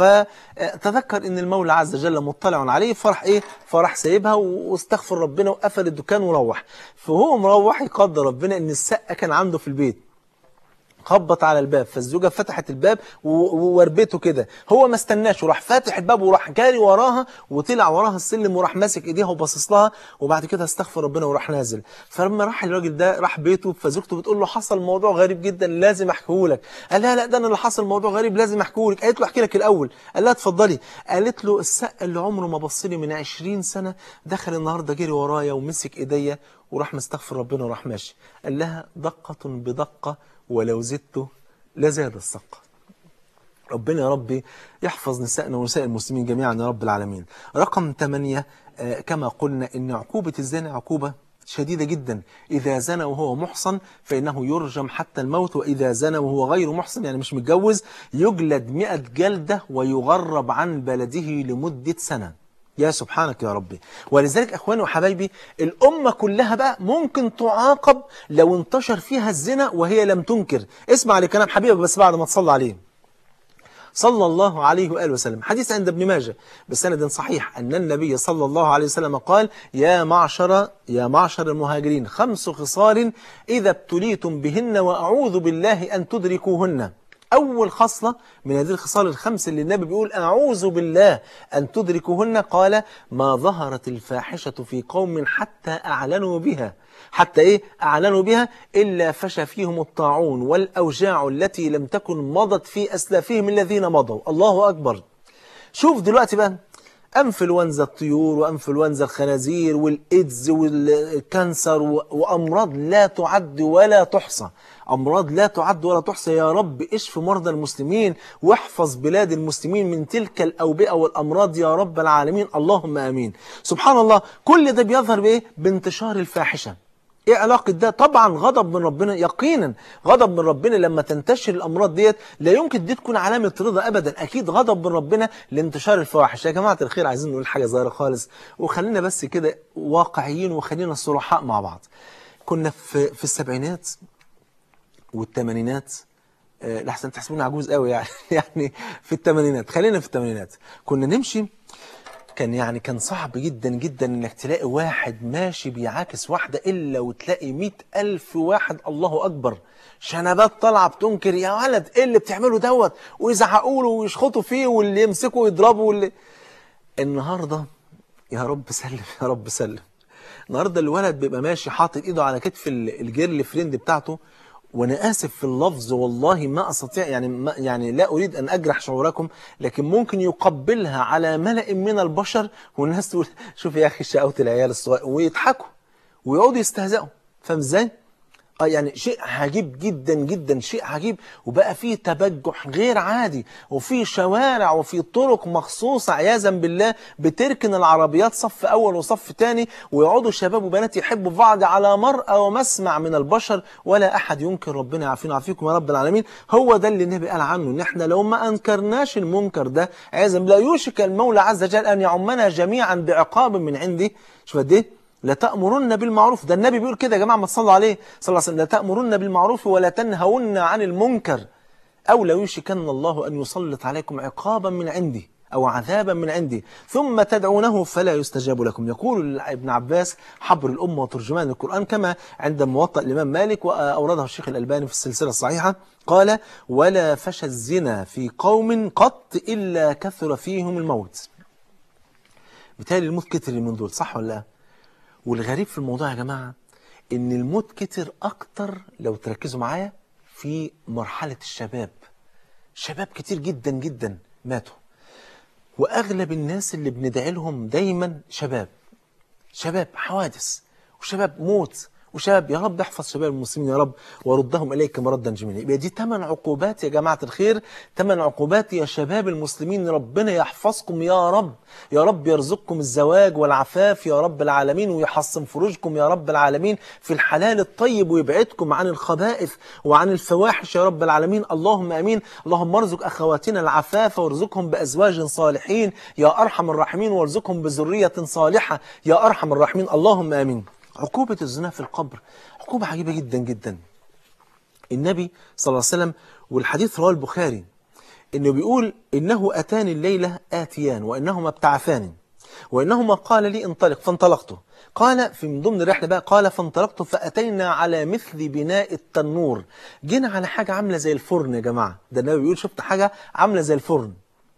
فتذكر ان المولى عز وجل مطلع عليه فرح ايه فرح سايبها واستغفر ربنا وقفل الدكان وروح فهو مروح يقدر ربنا ان السقه كان عنده في البيت خبط على الباب فالزوجة فتحت الباب ووربته كده هو ما استناش وراح فاتح الباب وراح جاري وراها وطلع وراها السلم وراح ماسك ايديها وباصص لها وبعد كده استغفر ربنا وراح نازل فلما راح الراجل ده راح بيته فزوجته بتقول له حصل موضوع غريب جدا لازم احكيه لك قال لها لا ده انا اللي حصل موضوع غريب لازم احكيه لك قالت له احكي لك الاول قال لها اتفضلي قالت له السقه اللي عمره ما بص لي من 20 سنه دخل النهارده جري ورايا ومسك ايديا وراح مستغفر ربنا وراح ماشي قال لها دقه بدقه ولو زدت لزاد السق ربنا يا ربي يحفظ نسائنا ونساء المسلمين جميعا يا رب العالمين رقم 8 آه كما قلنا ان عقوبة الزنا عقوبة شديدة جدا إذا زنى وهو محصن فإنه يرجم حتى الموت وإذا زنى وهو غير محصن يعني مش متجوز يجلد مئة جلدة ويغرب عن بلده لمدة سنة يا سبحانك يا ربي ولذلك اخواني وحبايبي الامه كلها بقى ممكن تعاقب لو انتشر فيها الزنا وهي لم تنكر اسمع لكلام حبيبك بس بعد ما تصلى عليه صلى الله عليه واله وسلم حديث عند ابن ماجه بسند صحيح ان النبي صلى الله عليه وسلم قال يا معشر يا معشر المهاجرين خمس خصال اذا ابتليتم بهن واعوذ بالله ان تدركوهن أول خصلة من هذه الخصال الخمس اللي النبي بيقول أعوذ بالله أن تدركوهن قال ما ظهرت الفاحشة في قوم حتى أعلنوا بها حتى إيه أعلنوا بها إلا فشى فيهم الطاعون والأوجاع التي لم تكن مضت في أسلافهم الذين مضوا الله أكبر شوف دلوقتي بقى انفلونزا الطيور وانفلونزا الخنازير والايدز والكانسر وامراض لا تعد ولا تحصى امراض لا تعد ولا تحصى يا رب اشف مرضى المسلمين واحفظ بلاد المسلمين من تلك الاوبئه والامراض يا رب العالمين اللهم امين سبحان الله كل ده بيظهر بايه بانتشار الفاحشه ايه علاقة ده طبعا غضب من ربنا يقينا غضب من ربنا لما تنتشر الامراض ديت لا يمكن دي تكون علامة رضا ابدا اكيد غضب من ربنا لانتشار الفواحش يا جماعة الخير عايزين نقول حاجة صغيرة خالص وخلينا بس كده واقعيين وخلينا صرحاء مع بعض كنا في في السبعينات والثمانينات أه لحسن تحسبوني عجوز قوي يعني يعني في الثمانينات خلينا في الثمانينات كنا نمشي كان يعني كان صعب جدا جدا انك تلاقي واحد ماشي بيعاكس واحدة الا وتلاقي مئة الف واحد الله اكبر شنبات طالعة بتنكر يا ولد ايه اللي بتعمله دوت ويزعقوا له ويشخطوا فيه واللي يمسكوا يضربوا واللي النهاردة يا رب سلم يا رب سلم النهارده الولد بيبقى ماشي حاطط ايده على كتف ال- الجيرل فريند بتاعته وانا اسف في اللفظ والله ما استطيع يعني ما يعني لا اريد ان اجرح شعوركم لكن ممكن يقبلها على ملأ من البشر والناس تقول شوف يا اخي شقاوة العيال الصغير ويضحكوا ويقعدوا يستهزئوا فاهم ازاي؟ اه يعني شيء عجيب جدا جدا شيء عجيب وبقى فيه تبجح غير عادي وفي شوارع وفي طرق مخصوصة عياذا بالله بتركن العربيات صف أول وصف تاني ويقعدوا شباب وبنات يحبوا بعض على مرأى ومسمع من البشر ولا أحد ينكر ربنا يعافينا ويعافيكم يا رب العالمين هو ده اللي النبي قال عنه إن إحنا لو ما أنكرناش المنكر ده عياذا بالله يوشك المولى عز وجل أن يعمنا جميعا بعقاب من عنده شوف قد إيه لتأمرن بالمعروف ده النبي بيقول كده يا جماعة ما تصلوا عليه صلى الله عليه وسلم لتأمرن بالمعروف ولا تنهون عن المنكر أو لا يوشكن الله أن يسلط عليكم عقابا من عندي أو عذابا من عندي ثم تدعونه فلا يستجاب لكم يقول ابن عباس حبر الأمة وترجمان القرآن كما عند موطأ الإمام مالك وأورده الشيخ الألباني في السلسلة الصحيحة قال ولا فشى الزنا في قوم قط إلا كثر فيهم الموت بالتالي الموت كتر من دول صح ولا لا والغريب في الموضوع يا جماعة ان الموت كتر اكتر لو تركزوا معايا في مرحلة الشباب شباب كتير جدا جدا ماتوا واغلب الناس اللي بندعي لهم دايما شباب شباب حوادث وشباب موت وشباب يا رب احفظ شباب المسلمين يا رب وردهم اليك مردا جميلا يبقى دي ثمان عقوبات يا جماعه الخير ثمان عقوبات يا شباب المسلمين ربنا يحفظكم يا رب يا رب يرزقكم الزواج والعفاف يا رب العالمين ويحصن فروجكم يا رب العالمين في الحلال الطيب ويبعدكم عن الخبائث وعن الفواحش يا رب العالمين اللهم امين اللهم ارزق اخواتنا العفاف وارزقهم بازواج صالحين يا ارحم الراحمين وارزقهم بذريه صالحه يا ارحم الراحمين اللهم امين عقوبة الزنا في القبر عقوبة عجيبة جدا جدا النبي صلى الله عليه وسلم والحديث رواه البخاري انه بيقول انه اتاني الليلة اتيان وانهما ابتعثان وانهما قال لي انطلق فانطلقت قال في من ضمن الرحلة بقى قال فانطلقت فأتينا على مثل بناء التنور جينا على حاجة عاملة زي الفرن يا جماعة ده النبي بيقول شفت حاجة عاملة زي الفرن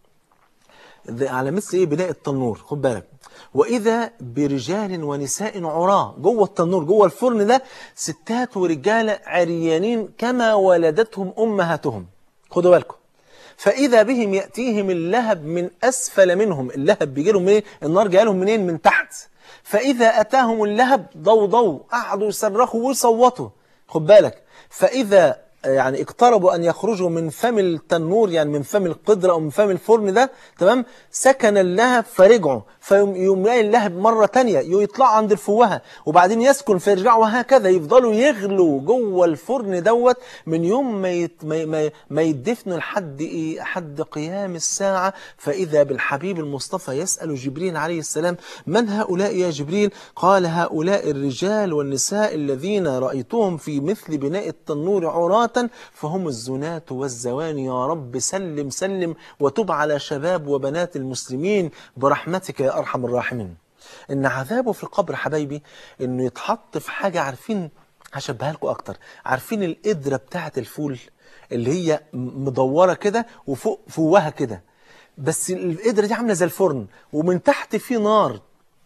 ده على مثل ايه بناء التنور خد بالك واذا برجال ونساء عراة جوه التنور جوه الفرن ده ستات ورجاله عريانين كما ولدتهم امهاتهم خدوا بالكم فاذا بهم ياتيهم اللهب من اسفل منهم اللهب بيجي لهم ايه النار جايه لهم منين من تحت فاذا اتاهم اللهب ضوضوا قعدوا يصرخوا ويصوتوا خد بالك فاذا يعني اقتربوا أن يخرجوا من فم التنور يعني من فم القدرة أو من فم الفرن ده تمام سكن اللهب فرجعوا فيوم يلاقي اللهب مرة تانية يطلعوا عند الفوهة وبعدين يسكن فيرجعوا وهكذا يفضلوا يغلوا جوه الفرن دوت من يوم ما يت ما ما, ما يدفنوا لحد إيه حد قيام الساعة فإذا بالحبيب المصطفى يسأل جبريل عليه السلام من هؤلاء يا جبريل قال هؤلاء الرجال والنساء الذين رأيتهم في مثل بناء التنور عراة فهم الزناة والزواني يا رب سلم سلم وتب على شباب وبنات المسلمين برحمتك يا أرحم الراحمين إن عذابه في القبر حبايبي إنه يتحط في حاجة عارفين هشبهها لكم أكتر عارفين القدرة بتاعة الفول اللي هي مدورة كده وفوق فوها كده بس القدرة دي عاملة زي الفرن ومن تحت في نار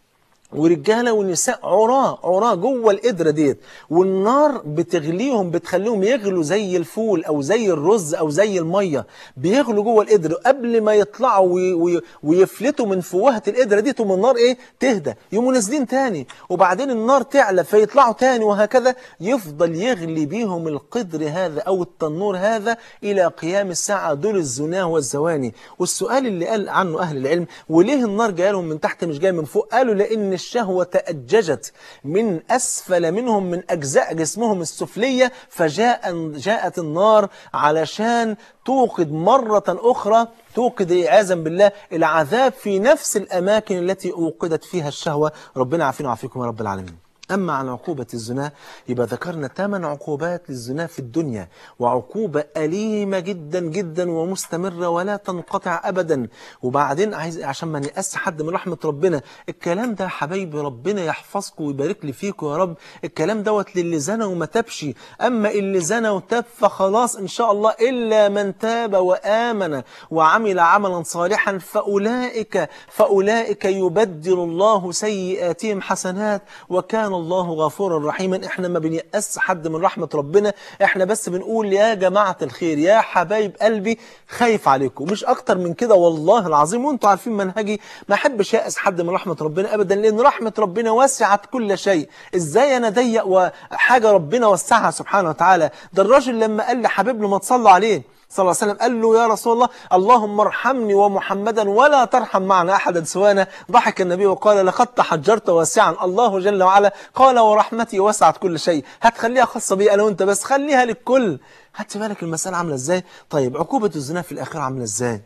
ورجاله ونساء عراة عراة جوه القدره ديت والنار بتغليهم بتخليهم يغلوا زي الفول او زي الرز او زي الميه بيغلوا جوه القدره قبل ما يطلعوا وي وي ويفلتوا من فوهه القدره دي تقوم النار ايه تهدى يقوموا نازلين تاني وبعدين النار تعلى فيطلعوا تاني وهكذا يفضل يغلي بيهم القدر هذا او التنور هذا الى قيام الساعه دول الزناه والزواني والسؤال اللي قال عنه اهل العلم وليه النار جايه لهم من تحت مش جايه من فوق قالوا لان الشهوة تأججت من أسفل منهم من أجزاء جسمهم السفلية فجاء جاءت النار علشان توقد مرة أخرى توقد عياذا بالله العذاب في نفس الأماكن التي أوقدت فيها الشهوة ربنا عافينا وعافيكم يا رب العالمين أما عن عقوبة الزنا يبقى ذكرنا ثمان عقوبات للزنا في الدنيا وعقوبة أليمة جدا جدا ومستمرة ولا تنقطع أبدا وبعدين عايز عشان ما نيأس حد من رحمة ربنا الكلام ده حبايبي ربنا يحفظكم ويبارك لي فيكم يا رب الكلام دوت للي زنى وما تبش أما اللي زنى وتاب فخلاص إن شاء الله إلا من تاب وآمن وعمل عملا صالحا فأولئك فأولئك يبدل الله سيئاتهم حسنات وكان الله غفورا رحيما احنا ما بنيأس حد من رحمة ربنا احنا بس بنقول يا جماعة الخير يا حبايب قلبي خايف عليكم مش اكتر من كده والله العظيم وانتوا عارفين منهجي ما احبش يأس حد من رحمة ربنا ابدا لان رحمة ربنا وسعت كل شيء ازاي انا ضيق وحاجة ربنا وسعها سبحانه وتعالى ده الراجل لما قال لحبيب له ما تصلى عليه صلى الله عليه وسلم قال له يا رسول الله اللهم ارحمني ومحمدا ولا ترحم معنا أحدا سوانا ضحك النبي وقال لقد تحجرت واسعا الله جل وعلا قال ورحمتي وسعت كل شيء هتخليها خاصة بي أنا وأنت بس خليها للكل هات بالك المسألة عاملة إزاي طيب عقوبة الزنا في الآخرة عاملة إزاي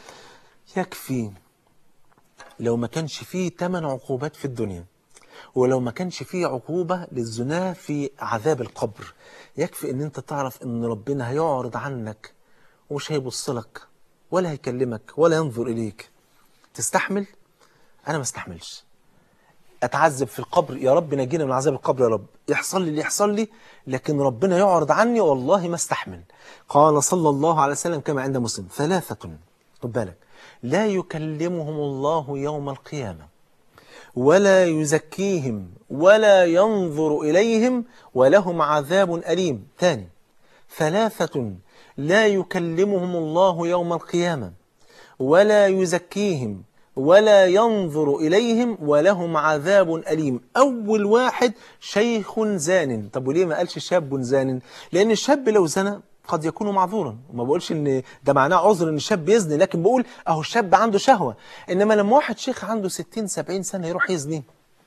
يكفي لو ما كانش فيه ثمان عقوبات في الدنيا ولو ما كانش فيه عقوبة للزنا في عذاب القبر يكفي ان انت تعرف ان ربنا هيعرض عنك ومش هيبص لك ولا هيكلمك ولا ينظر إليك تستحمل أنا ما استحملش أتعذب في القبر يا رب نجينا من عذاب القبر يا رب يحصل لي اللي يحصل لي لكن ربنا يعرض عني والله ما استحمل قال صلى الله عليه وسلم كما عند مسلم ثلاثة خد بالك لا يكلمهم الله يوم القيامة ولا يزكيهم ولا ينظر إليهم ولهم عذاب أليم ثاني ثلاثة لا يكلمهم الله يوم القيامة ولا يزكيهم ولا ينظر إليهم ولهم عذاب أليم أول واحد شيخ زان طب وليه ما قالش شاب زان لأن الشاب لو زنى قد يكون معذورا وما بقولش ان ده معناه عذر ان الشاب يزني لكن بقول اهو الشاب عنده شهوة انما لما واحد شيخ عنده 60 70 سنة يروح يزني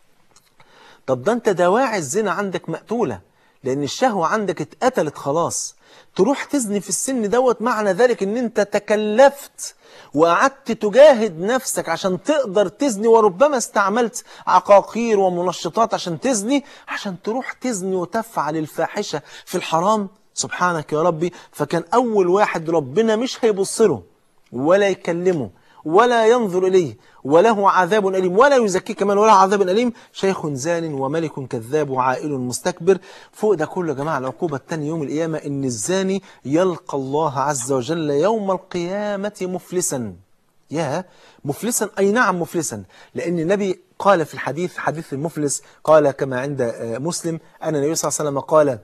طب ده انت دواعي الزنا عندك مقتولة لان الشهوة عندك اتقتلت خلاص تروح تزني في السن دوت معنى ذلك ان انت تكلفت وقعدت تجاهد نفسك عشان تقدر تزني وربما استعملت عقاقير ومنشطات عشان تزني عشان تروح تزني وتفعل الفاحشة في الحرام سبحانك يا ربي فكان أول واحد ربنا مش هيبص له ولا يكلمه ولا ينظر إليه وله عذاب أليم ولا يزكيه كمان ولا عذاب أليم شيخ زان وملك كذاب وعائل مستكبر فوق ده كله يا جماعة العقوبة الثانية يوم القيامة إن الزاني يلقى الله عز وجل يوم القيامة مفلسا يا مفلسا أي نعم مفلسا لأن النبي قال في الحديث حديث المفلس قال كما عند مسلم أن النبي صلى الله عليه وسلم قال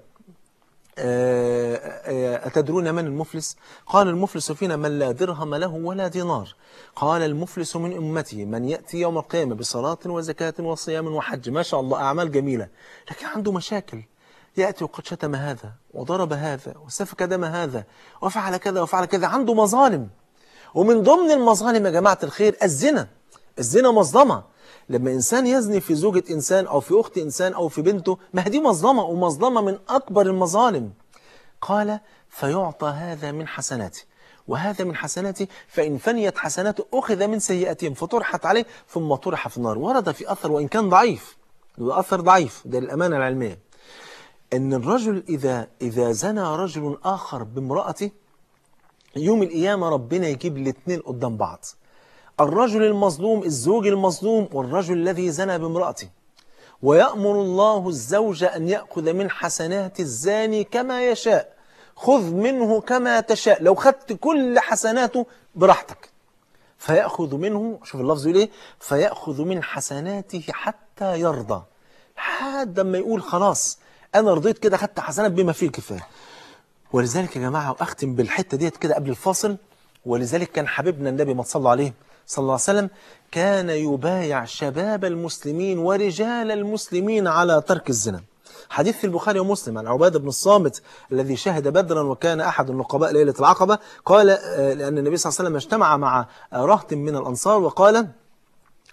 أتدرون من المفلس قال المفلس فينا من لا درهم له ولا دينار قال المفلس من أمتي من يأتي يوم القيامة بصلاة وزكاة وصيام وحج ما شاء الله أعمال جميلة لكن عنده مشاكل يأتي وقد شتم هذا وضرب هذا وسفك دم هذا وفعل كذا وفعل كذا عنده مظالم ومن ضمن المظالم يا جماعة الخير الزنا الزنا مظلمة لما إنسان يزني في زوجة إنسان أو في أخت إنسان أو في بنته ما دي مظلمة ومظلمة من أكبر المظالم قال فيعطى هذا من حسناته وهذا من حسناته فإن فنيت حسناته أخذ من سيئاتهم فطرحت عليه ثم طرح في النار ورد في أثر وإن كان ضعيف أثر ضعيف ده الأمانة العلمية أن الرجل إذا, إذا زنى رجل آخر بامرأته يوم القيامة ربنا يجيب الاثنين قدام بعض الرجل المظلوم الزوج المظلوم والرجل الذي زنى بامرأته ويأمر الله الزوج أن يأخذ من حسنات الزاني كما يشاء خذ منه كما تشاء لو خدت كل حسناته براحتك فيأخذ منه شوف اللفظ يقول ايه فيأخذ من حسناته حتى يرضى لحد ما يقول خلاص أنا رضيت كده خدت حسنات بما فيه الكفاية ولذلك يا جماعة وأختم بالحتة ديت كده قبل الفاصل ولذلك كان حبيبنا النبي ما صلى عليه صلى الله عليه وسلم كان يبايع شباب المسلمين ورجال المسلمين على ترك الزنا حديث في البخاري ومسلم عن عبادة بن الصامت الذي شهد بدرا وكان أحد النقباء ليلة العقبة قال لأن النبي صلى الله عليه وسلم اجتمع مع رهط من الأنصار وقال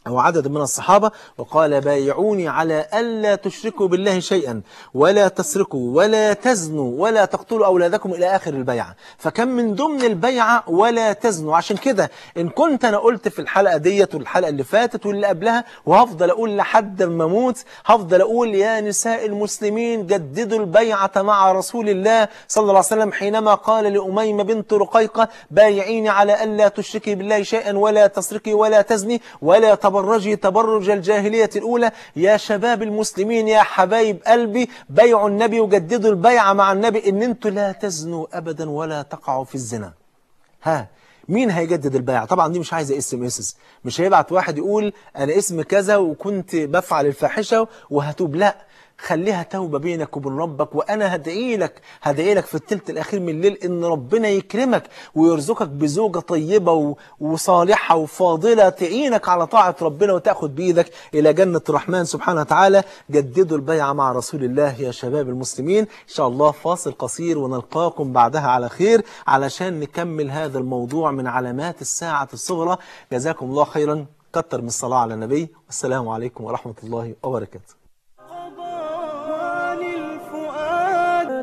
أو عدد من الصحابة وقال بايعوني على ألا تشركوا بالله شيئا ولا تسرقوا ولا تزنوا ولا تقتلوا أولادكم إلى آخر البيعة فكان من ضمن البيعة ولا تزنوا عشان كده إن كنت أنا قلت في الحلقة ديت والحلقة اللي فاتت واللي قبلها وهفضل أقول لحد ما أموت هفضل أقول يا نساء المسلمين جددوا البيعة مع رسول الله صلى الله عليه وسلم حينما قال لأميمة بنت رقيقة بايعيني على ألا تشركي بالله شيئا ولا تسرقي ولا تزني ولا تبرجي تبرج الجاهلية الأولى يا شباب المسلمين يا حبايب قلبي بيعوا النبي وجددوا البيعة مع النبي إن أنتوا لا تزنوا أبدا ولا تقعوا في الزنا ها مين هيجدد البيعة طبعا دي مش عايزة اسم اسس مش هيبعت واحد يقول أنا اسم كذا وكنت بفعل الفاحشة وهتوب لا خليها توبة بينك وبين ربك وأنا هدعي لك هدعي لك في الثلث الأخير من الليل إن ربنا يكرمك ويرزقك بزوجة طيبة و- وصالحة وفاضلة تعينك على طاعة ربنا وتأخذ بإيدك إلى جنة الرحمن سبحانه وتعالى جددوا البيعة مع رسول الله يا شباب المسلمين إن شاء الله فاصل قصير ونلقاكم بعدها على خير علشان نكمل هذا الموضوع من علامات الساعة الصغرى جزاكم الله خيرا كتر من الصلاة على النبي والسلام عليكم ورحمة الله وبركاته قضى للفؤاد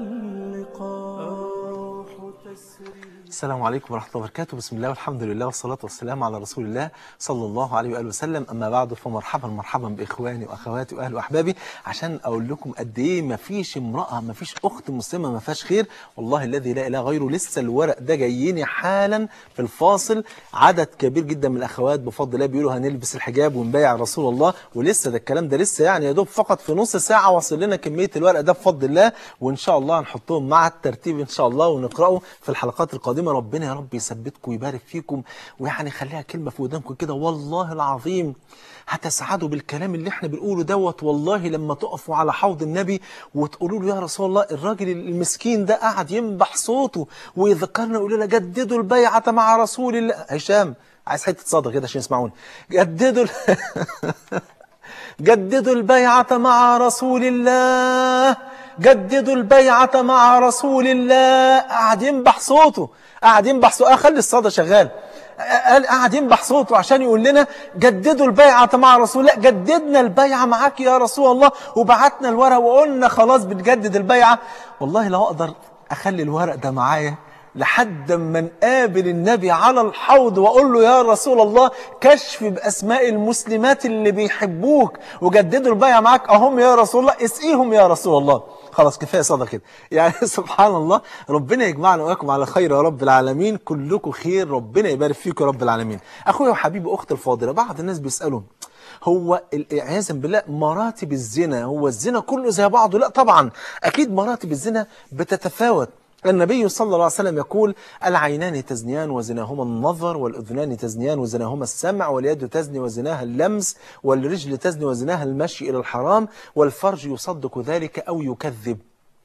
اللقاء تسري السلام عليكم ورحمة الله وبركاته بسم الله والحمد لله والصلاة والسلام على رسول الله صلى الله عليه وآله وسلم أما بعد فمرحبا مرحبا بإخواني وأخواتي وأهل وأحبابي عشان أقول لكم قد إيه ما فيش امرأة ما فيش أخت مسلمة ما فيهاش خير والله الذي لا إله غيره لسه الورق ده جاييني حالا في الفاصل عدد كبير جدا من الأخوات بفضل الله بيقولوا هنلبس الحجاب ونبايع رسول الله ولسه ده الكلام ده لسه يعني يا دوب فقط في نص ساعة وصل لنا كمية الورق ده بفضل الله وإن شاء الله هنحطهم مع الترتيب إن شاء الله ونقرأه في الحلقات القادمة ربنا يا رب يثبتكم ويبارك فيكم ويعني خليها كلمة في ودانكم كده والله العظيم هتسعدوا بالكلام اللي احنا بنقوله دوت والله لما تقفوا على حوض النبي وتقولوا له يا رسول الله الراجل المسكين ده قاعد ينبح صوته ويذكرنا يقول لنا جددوا البيعة مع رسول الله هشام عايز حته صدى كده عشان يسمعوني جددوا ال- جددوا البيعة مع رسول الله جددوا البيعة مع رسول الله قاعد ينبح صوته قاعد ينبح صوته خلي الصدى شغال قال قاعد ينبح صوته عشان يقول لنا جددوا البيعة مع رسول الله جددنا البيعة معاك يا رسول الله وبعتنا الورق وقلنا خلاص بنجدد البيعة والله لو أقدر أخلي الورق ده معايا لحد ما نقابل النبي على الحوض واقول له يا رسول الله كشف باسماء المسلمات اللي بيحبوك وجددوا البيعه معاك اهم يا رسول الله اسقيهم يا رسول الله خلاص كفايه صدى كده يعني سبحان الله ربنا يجمعنا واياكم على خير يا رب العالمين كلكم خير ربنا يبارك فيكم يا رب العالمين اخويا وحبيبي اختي الفاضله بعض الناس بيسالوا هو ال- عياذا بالله مراتب الزنا هو الزنا كله زي بعضه لا طبعا اكيد مراتب الزنا بتتفاوت النبي صلى الله عليه وسلم يقول العينان تزنيان وزناهما النظر والأذنان تزنيان وزناهما السمع واليد تزني وزناها اللمس والرجل تزني وزناها المشي إلى الحرام والفرج يصدق ذلك أو يكذب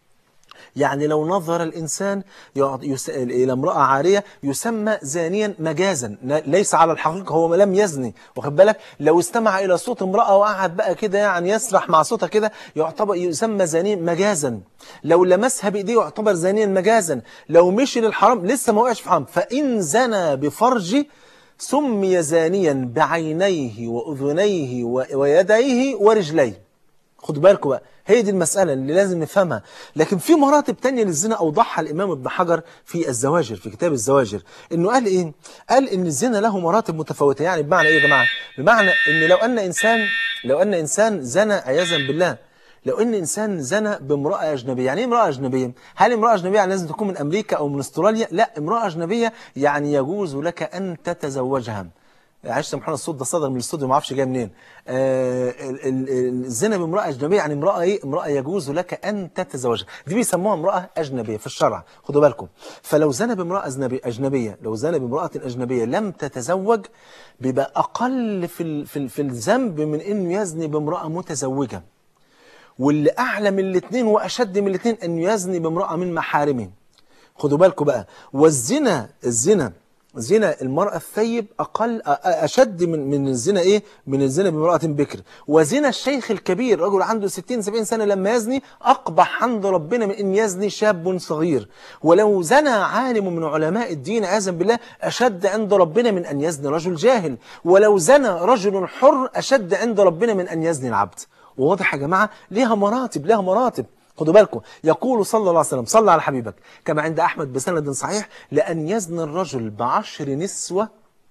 يعني لو نظر الإنسان يعط- يس- إلى امرأة عارية يسمى زانيا مجازا ن- ليس على الحقيقة هو لم يزني واخد بالك لو استمع إلى صوت امرأة وقعد بقى كده يعني يسرح مع صوتها كده يعتبر يسمى زانيا مجازا لو لمسها بإيديه يعتبر زانيا مجازا لو مشي للحرام لسه ما وقعش في حرام فإن زنى بفرجه سمي زانيا بعينيه وأذنيه و- ويديه ورجليه خدوا بالكم بقى هي دي المسألة اللي لازم نفهمها لكن في مراتب تانية للزنا أوضحها الإمام ابن حجر في الزواجر في كتاب الزواجر إنه قال إيه؟ قال إن الزنا له مراتب متفاوتة يعني بمعنى إيه يا جماعة؟ بمعنى إن لو أن إنسان لو أن إنسان زنى عياذا بالله لو ان انسان زنى بامراه اجنبيه يعني ايه امراه اجنبيه هل امراه اجنبيه يعني لازم تكون من امريكا او من استراليا لا امراه اجنبيه يعني يجوز لك ان تتزوجها عايش سبحان الصوت ده صدر من الاستوديو ما اعرفش جاي منين آه ال- ال- ال- الزنا بامراه اجنبيه يعني امراه ايه امراه يجوز لك ان تتزوجها دي بيسموها امراه اجنبيه في الشرع خدوا بالكم فلو زنى بامراه أجنبي اجنبيه لو زنى بامراه اجنبيه لم تتزوج بيبقى اقل في ال- في ال- في الذنب من انه يزني بامراه متزوجه واللي اعلى من الاثنين واشد من الاثنين انه يزني بامراه من محارمه خدوا بالكم بقى والزنا الزنا زنا المرأة الثيب أقل أ- أ- أشد من من الزنا إيه؟ من الزنا بامرأة بكر وزنا الشيخ الكبير رجل عنده 60 70 سنة لما يزني أقبح عند ربنا من أن يزني شاب صغير ولو زنى عالم من علماء الدين عياذا بالله أشد عند ربنا من أن يزني رجل جاهل ولو زنى رجل حر أشد عند ربنا من أن يزني العبد وواضح يا جماعة ليها مراتب ليها مراتب خدوا بالكم يقول صلى الله عليه وسلم صلى على حبيبك كما عند أحمد بسند صحيح لأن يزني الرجل بعشر نسوة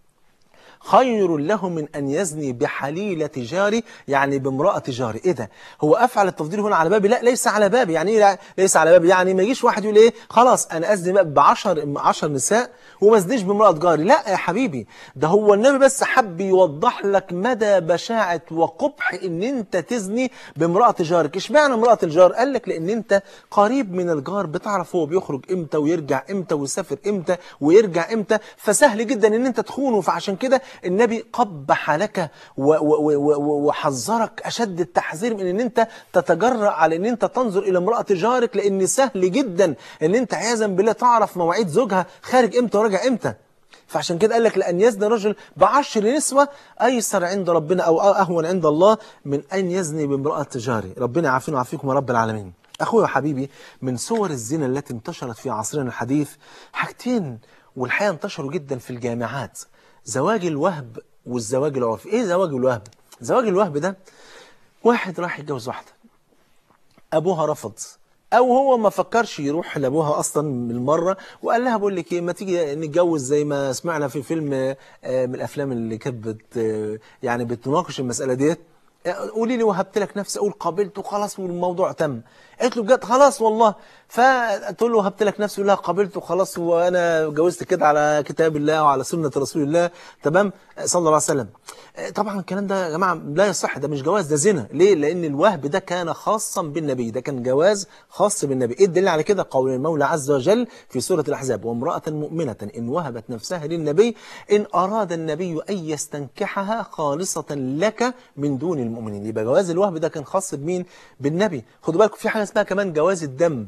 خير له من أن يزني بحليلة جاري يعني بامرأة جاري إيه ده هو أفعل التفضيل هنا على بابي لا ليس على بابي يعني إيه لا ليس على بابي يعني ما يجيش واحد يقول إيه خلاص أنا أزني بقى بعشر عشر نساء وما أزنيش بامرأة جاري لا يا حبيبي ده هو النبي بس حب يوضح لك مدى بشاعة وقبح إن أنت تزني بامرأة جارك إشمعنى امرأة الجار قال لك لأن أنت قريب من الجار بتعرف هو بيخرج إمتى ويرجع إمتى ويسافر إمتى ويرجع إمتى فسهل جدا إن أنت تخونه فعشان كده النبي قبح لك و- و- و- و- وحذرك أشد التحذير من أن أنت تتجرأ على أن أنت تنظر إلى امرأة جارك لأن سهل جدا أن أنت عياذا بالله تعرف مواعيد زوجها خارج إمتى وراجع إمتى فعشان كده قال لك لأن يزني رجل بعشر نسوة أيسر عند ربنا أو أهون عند الله من أن يزني بامرأة جاري ربنا يعافينا ويعافيكم يا رب العالمين أخويا وحبيبي من صور الزنا التي انتشرت في عصرنا الحديث حاجتين والحقيقة انتشروا جدا في الجامعات زواج الوهب والزواج العرفي ايه زواج الوهب زواج الوهب ده واحد راح يتجوز واحده ابوها رفض او هو ما فكرش يروح لابوها اصلا من المره وقال لها بقول لك ايه ما تيجي نتجوز زي ما سمعنا في فيلم آه، من الافلام اللي كانت بت آه، يعني بتناقش المساله ديت آه، قولي لي وهبت لك نفسي اقول قابلت وخلاص والموضوع تم قالت له بجد خلاص والله فتقول له وهبت لك نفسي يقول لها قابلت وخلاص وانا جوزت كده على كتاب الله وعلى سنه رسول الله تمام آه، صلى الله عليه وسلم آه، طبعا الكلام ده يا جماعه لا يصح ده مش جواز ده زنا ليه لان الوهب ده كان خاصا بالنبي ده كان جواز خاص بالنبي ايه الدليل على كده قول المولى عز وجل في سوره الاحزاب وامراه مؤمنه ان وهبت نفسها للنبي ان اراد النبي ان يستنكحها خالصه لك من دون المؤمنين يبقى جواز الوهب ده كان خاص بمين بالنبي خدوا بالكم في حاجه اسمها كمان جواز الدم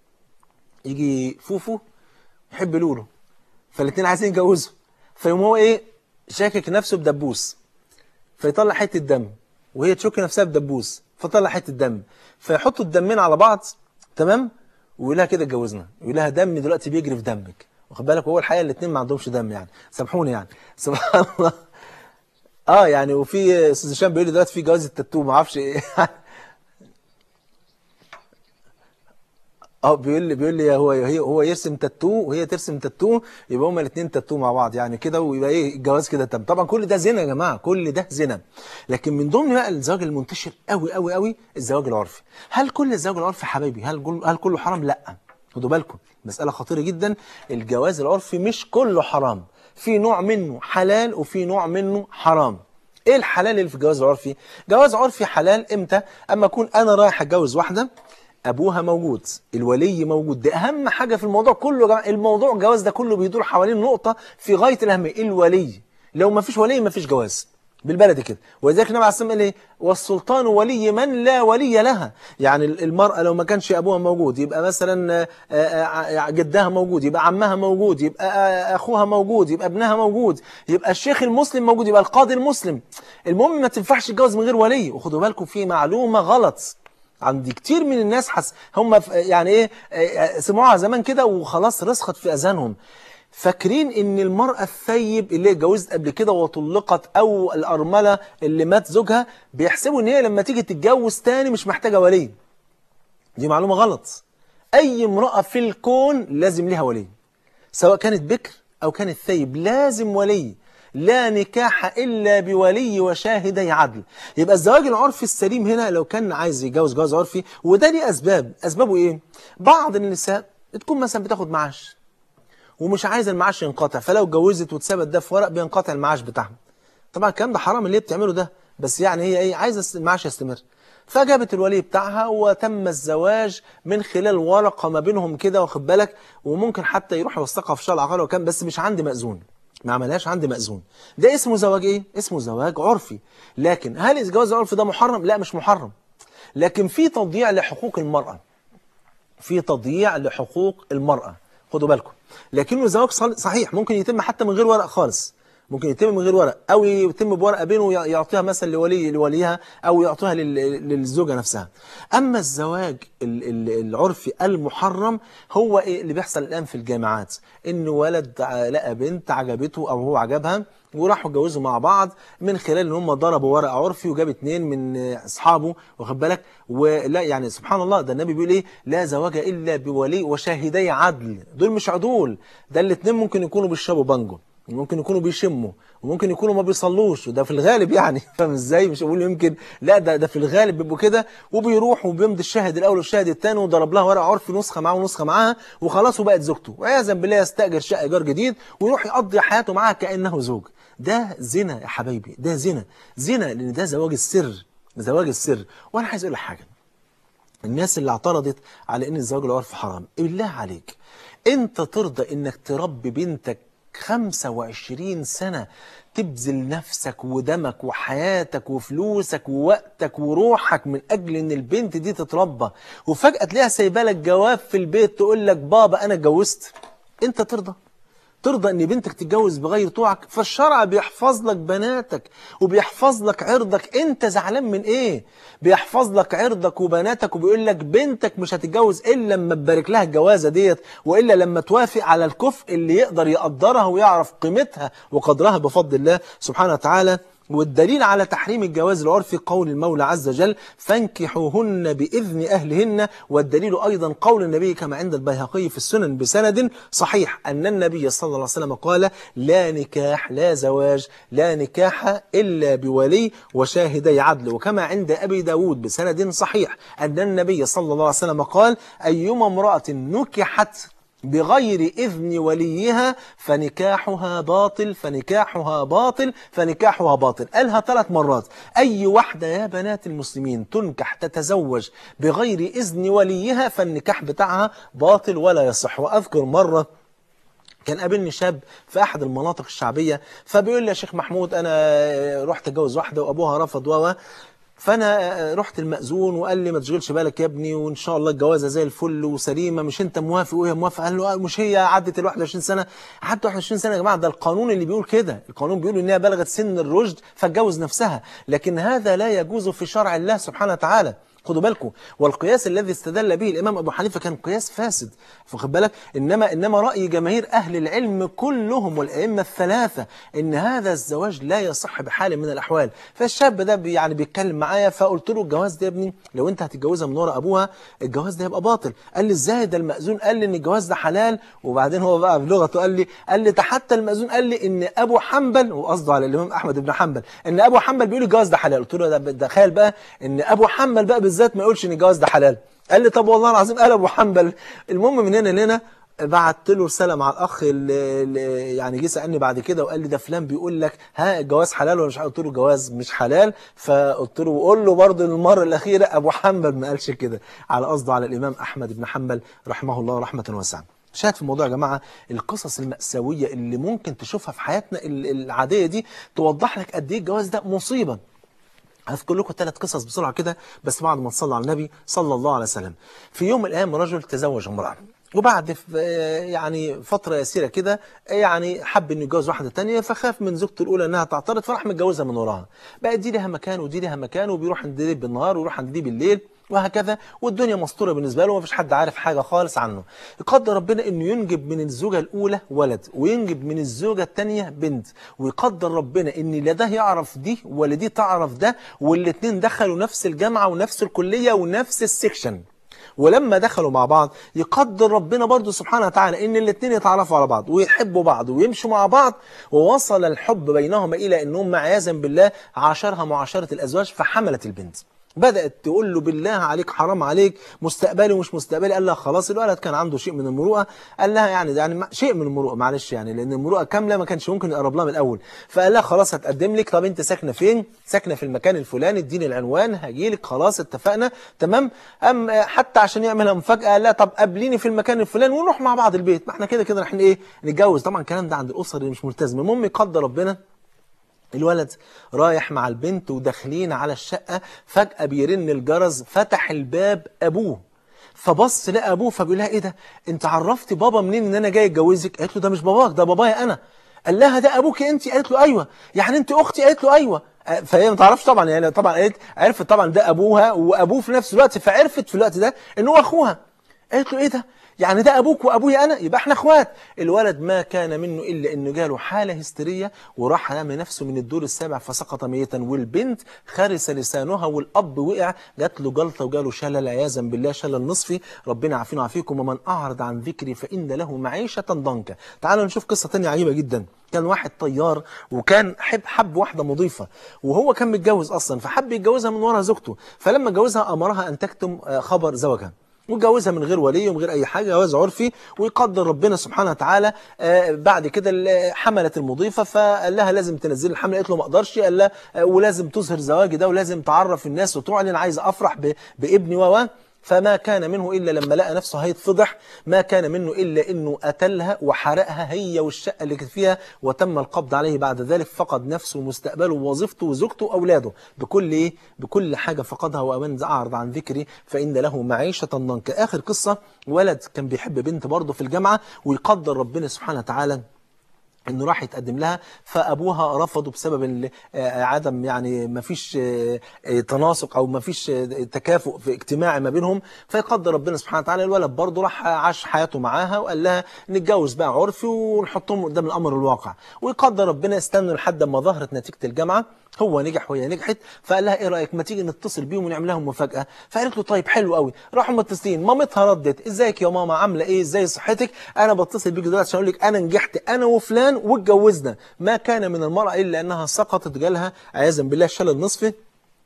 يجي فوفو يحب لولو فالاثنين عايزين يتجوزوا فيقوم هو ايه شاكك نفسه بدبوس فيطلع حته دم وهي تشك نفسها بدبوس فطلع حته دم فيحطوا الدمين على بعض تمام ويقول لها كده اتجوزنا يقول لها دم دلوقتي بيجري في دمك واخد بالك وهو الحقيقه الاثنين ما عندهمش دم يعني سامحوني يعني سبحان الله اه يعني وفي استاذ هشام بيقول لي دلوقتي في جواز التاتو ما اعرفش ايه اه بيقول لي بيقول لي هو هي هو يرسم تاتو وهي ترسم تاتو يبقى هما الاثنين تاتو مع بعض يعني كده ويبقى ايه الجواز كده تم طبعا كل ده زنا يا جماعه كل ده زنا لكن من ضمن بقى الزواج المنتشر قوي قوي قوي الزواج العرفي هل كل الزواج العرفي حبايبي هل كل هل كله حرام لا خدوا بالكم مساله خطيره جدا الجواز العرفي مش كله حرام في نوع منه حلال وفي نوع منه حرام ايه الحلال اللي في الجواز العرفي جواز عرفي حلال امتى اما اكون انا رايح اتجوز واحده ابوها موجود الولي موجود ده اهم حاجه في الموضوع كله يا جماعه الموضوع الجواز ده كله بيدور حوالين نقطه في غايه الاهميه الولي لو ما فيش ولي ما فيش جواز بالبلدي كده ولذلك النبي عليه الصلاه والسلام قال ايه والسلطان ولي من لا ولي لها يعني المراه لو ما كانش ابوها موجود يبقى مثلا آه، آه، جدها موجود يبقى عمها موجود يبقى آه، اخوها موجود يبقى ابنها موجود يبقى الشيخ المسلم موجود يبقى القاضي المسلم المهم ما تنفعش تتجوز من غير ولي وخدوا بالكم في معلومه غلط عند كتير من الناس حس هم ف- يعني ايه آه، سمعوها زمان كده وخلاص رسخت في اذهانهم فاكرين ان المرأة الثيب اللي اتجوزت قبل كده وطلقت او الارملة اللي مات زوجها بيحسبوا ان هي لما تيجي تتجوز تاني مش محتاجة ولي دي معلومة غلط اي امرأة في الكون لازم ليها ولي سواء كانت بكر أو كانت ثيب لازم ولي لا نكاح إلا بولي وشاهدي عدل يبقى الزواج العرفي السليم هنا لو كان عايز يتجوز جواز عرفي وده ليه أسباب أسبابه إيه؟ بعض النساء تكون مثلا بتاخد معاش ومش عايزه المعاش ينقطع فلو اتجوزت واتثبت ده في ورق بينقطع المعاش بتاعها طبعا الكلام ده حرام اللي هي بتعمله ده بس يعني هي ايه عايزه المعاش يستمر فجابت الولي بتاعها وتم الزواج من خلال ورقه ما بينهم كده واخد بالك وممكن حتى يروح يوثقها في شرع عقاري وكان بس مش عندي مأذون ما عملهاش عندي مأذون ده اسمه زواج ايه اسمه زواج عرفي لكن هل الجواز العرفي ده محرم لا مش محرم لكن في تضييع لحقوق المرأة في تضييع لحقوق المرأة خدوا بالكم لكنه زواج صل- صحيح ممكن يتم حتى من غير ورق خالص ممكن يتم من غير ورق او يتم بورقه بينه ويع- يعطيها مثلا لولي لوليها او يعطيها لل- للزوجه نفسها اما الزواج ال- ال- العرفي المحرم هو إيه اللي بيحصل الان في الجامعات ان ولد ع- لقى بنت عجبته او هو عجبها وراحوا اتجوزوا مع بعض من خلال ان هم ضربوا ورق عرفي وجاب اتنين من اصحابه واخد بالك ولا يعني سبحان الله ده النبي بيقول ايه لا زواج الا بولي وشاهدي عدل دول مش عدول ده الاتنين ممكن يكونوا بيشربوا بانجو وممكن يكونوا بيشموا وممكن يكونوا ما بيصلوش وده في الغالب يعني فاهم ازاي مش هقول يمكن لا ده ده في الغالب بيبقوا كده وبيروح وبيمضي الشاهد الاول والشاهد الثاني وضرب لها ورق عرفي نسخه معاه ونسخه معاها وخلاص وبقت زوجته وعياذا بالله يستاجر شقه ايجار جديد ويروح يقضي حياته معاها كانه زوج ده زنا يا حبايبي ده زنا زنا لان ده زواج السر زواج السر وانا عايز اقول لك حاجه الناس اللي اعترضت على ان الزواج العرفي حرام بالله عليك انت ترضى انك تربي بنتك 25 سنة تبذل نفسك ودمك وحياتك وفلوسك ووقتك وروحك من اجل ان البنت دي تتربى وفجأة تلاقيها سايبه لك جواب في البيت تقول لك بابا انا اتجوزت انت ترضى ترضى ان بنتك تتجوز بغير طوعك فالشرع بيحفظ لك بناتك وبيحفظ لك عرضك انت زعلان من ايه بيحفظ لك عرضك وبناتك وبيقول لك بنتك مش هتتجوز الا لما تبارك لها الجوازه ديت والا لما توافق على الكفء اللي يقدر يقدرها ويعرف قيمتها وقدرها بفضل الله سبحانه وتعالى والدليل على تحريم الجواز العرفي قول المولى عز وجل فانكحوهن بإذن أهلهن والدليل أيضا قول النبي كما عند البيهقي في السنن بسند صحيح أن النبي صلى الله عليه وسلم قال لا نكاح لا زواج لا نكاح إلا بولي وشاهدي عدل وكما عند أبي داود بسند صحيح أن النبي صلى الله عليه وسلم قال أيما امرأة نكحت بغير إذن وليها فنكاحها باطل فنكاحها باطل فنكاحها باطل قالها ثلاث مرات أي واحدة يا بنات المسلمين تنكح تتزوج بغير إذن وليها فالنكاح بتاعها باطل ولا يصح وأذكر مرة كان قابلني شاب في احد المناطق الشعبيه فبيقول لي يا شيخ محمود انا رحت اتجوز واحده وابوها رفض و فانا رحت المأذون وقال لي ما تشغلش بالك يا ابني وان شاء الله الجوازه زي الفل وسليمه مش انت موافق وهي موافقه قال له آه مش هي عدت ال 21 سنه عدت 21 سنه يا جماعه ده القانون اللي بيقول كده القانون بيقول ان هي بلغت سن الرشد فتجوز نفسها لكن هذا لا يجوز في شرع الله سبحانه وتعالى خدوا بالكم والقياس الذي استدل به الامام ابو حنيفه كان قياس فاسد فخد بالك انما انما راي جماهير اهل العلم كلهم والائمه الثلاثه ان هذا الزواج لا يصح بحال من الاحوال فالشاب ده بي يعني بيتكلم معايا فقلت له الجواز ده يا ابني لو انت هتتجوزها من ورا ابوها الجواز ده يبقى باطل قال لي ازاي ده المأذون قال لي ان الجواز ده حلال وبعدين هو بقى بلغته قال لي قال لي ده حتى المأذون قال لي ان ابو حنبل وقصده على الامام احمد بن حنبل ان ابو حنبل بيقول الجواز ده حلال قلت له ده ده تخيل بقى ان ابو حنبل بقى بالذات ما يقولش ان الجواز ده حلال قال لي طب والله العظيم قال ابو حنبل المهم من هنا لهنا بعت له رساله مع الاخ اللي اللي يعني جه سالني بعد كده وقال لي ده فلان بيقول لك ها الجواز حلال ولا مش حلال قلت له الجواز مش حلال فقلت له وقول له برضه المره الاخيره ابو حنبل ما قالش كده على قصده على الامام احمد بن حنبل رحمه الله رحمه واسعه شاهد في الموضوع يا جماعة القصص المأساوية اللي ممكن تشوفها في حياتنا ال- العادية دي توضح لك قد ايه الجواز ده مصيبة هذكر لكم ثلاث قصص بسرعة كده بس بعد ما تصلى على النبي صلى الله عليه وسلم في يوم من الأيام رجل تزوج امرأة وبعد ف- يعني فترة يسيرة كده يعني حب انه يتجوز واحدة تانية فخاف من زوجته الأولى انها تعترض فراح متجوزها من وراها بقى دي لها مكان ودي لها مكان وبيروح عند دي بالنهار ويروح عند دي بالليل وهكذا والدنيا مستورة بالنسبة له ومفيش حد عارف حاجة خالص عنه يقدر ربنا انه ينجب من الزوجة الاولى ولد وينجب من الزوجة الثانية بنت ويقدر ربنا ان لا ده يعرف دي ولا دي تعرف ده والاتنين دخلوا نفس الجامعة ونفس الكلية ونفس السكشن ولما دخلوا مع بعض يقدر ربنا برضو سبحانه وتعالى ان الاثنين يتعرفوا على بعض ويحبوا بعض ويمشوا مع بعض ووصل الحب بينهما الى انهم عياذا بالله عاشرها معاشرة الازواج فحملت البنت بدأت تقول له بالله عليك حرام عليك مستقبلي ومش مستقبلي قال لها خلاص الولد كان عنده شيء من المروءة قال لها يعني يعني ما- شيء من المروءة معلش يعني لأن المروءة كاملة ما كانش ممكن يقرب لها من الأول فقال لها خلاص هتقدم لك طب أنت ساكنة فين؟ ساكنة في المكان الفلاني اديني العنوان هاجي لك خلاص اتفقنا تمام أم حتى عشان يعملها مفاجأة قال لها طب قابليني في المكان الفلاني ونروح مع بعض البيت ما احنا كده كده رايحين ايه نتجوز طبعا الكلام ده عند الأسر اللي مش ملتزمة المهم يقدر ربنا الولد رايح مع البنت وداخلين على الشقة فجأة بيرن الجرس فتح الباب أبوه فبص لقى ابوه فبيقول لها ايه ده انت عرفتي بابا منين ان انا جاي اتجوزك قالت له ده مش باباك ده بابايا انا قال لها ده ابوك انت قالت له ايوه يعني انت اختي قالت له ايوه آه، فهي ما تعرفش طبعا يعني طبعا قالت عرفت طبعا ده ابوها وابوه في نفس الوقت فعرفت في الوقت ده ان هو اخوها قالت له ايه ده يعني ده ابوك وابويا انا يبقى احنا اخوات الولد ما كان منه الا انه جاله حاله هستيريه وراح رمى نفسه من الدور السابع فسقط ميتا والبنت خرس لسانها والاب وقع جات له جلطه وجاله شلل عياذا بالله شلل نصفي ربنا يعافينا ويعافيكم ومن اعرض عن ذكري فان له معيشه ضنكا تعالوا نشوف قصه ثانيه عجيبه جدا كان واحد طيار وكان حب حب واحده مضيفه وهو كان متجوز اصلا فحب يتجوزها من ورا زوجته فلما جوزها امرها ان تكتم آه، خبر زوجها وجوزها من غير ولي ومن غير اي حاجه جواز عرفي ويقدر ربنا سبحانه وتعالى آه، بعد كده ال- حملت المضيفه فقال لها لازم تنزل الحمل قالت له ما اقدرش قال لها آه، ولازم تظهر زواجي ده ولازم تعرف الناس وتعلن عايز افرح ب- بابني و فما كان منه الا لما لقى نفسه هيتفضح ما كان منه الا انه قتلها وحرقها هي والشقه اللي كانت فيها وتم القبض عليه بعد ذلك فقد نفسه ومستقبله ووظيفته وزوجته واولاده بكل ايه بكل حاجه فقدها ومن اعرض عن ذكري فان له معيشه ضنكا اخر قصه ولد كان بيحب بنت برضه في الجامعه ويقدر ربنا سبحانه وتعالى انه راح يتقدم لها فابوها رفضه بسبب ال- آه، عدم يعني ما فيش آه، آه، تناسق او ما فيش آه، تكافؤ في اجتماعي ما بينهم فيقدر ربنا سبحانه وتعالى الولد برضه راح عاش حياته معاها وقال لها نتجوز بقى عرفي ونحطهم قدام الامر الواقع ويقدر ربنا استنوا لحد ما ظهرت نتيجه الجامعه هو نجح وهي نجحت فقال لها ايه رايك ما تيجي نتصل بيهم ونعمل لهم مفاجاه فقالت له طيب حلو قوي راحوا متصلين مامتها ردت ازيك يا ماما عامله ايه ازاي صحتك انا بتصل بيك دلوقتي عشان اقول لك انا نجحت انا وفلان واتجوزنا ما كان من المراه الا انها سقطت جالها عياذا بالله شلل نصفي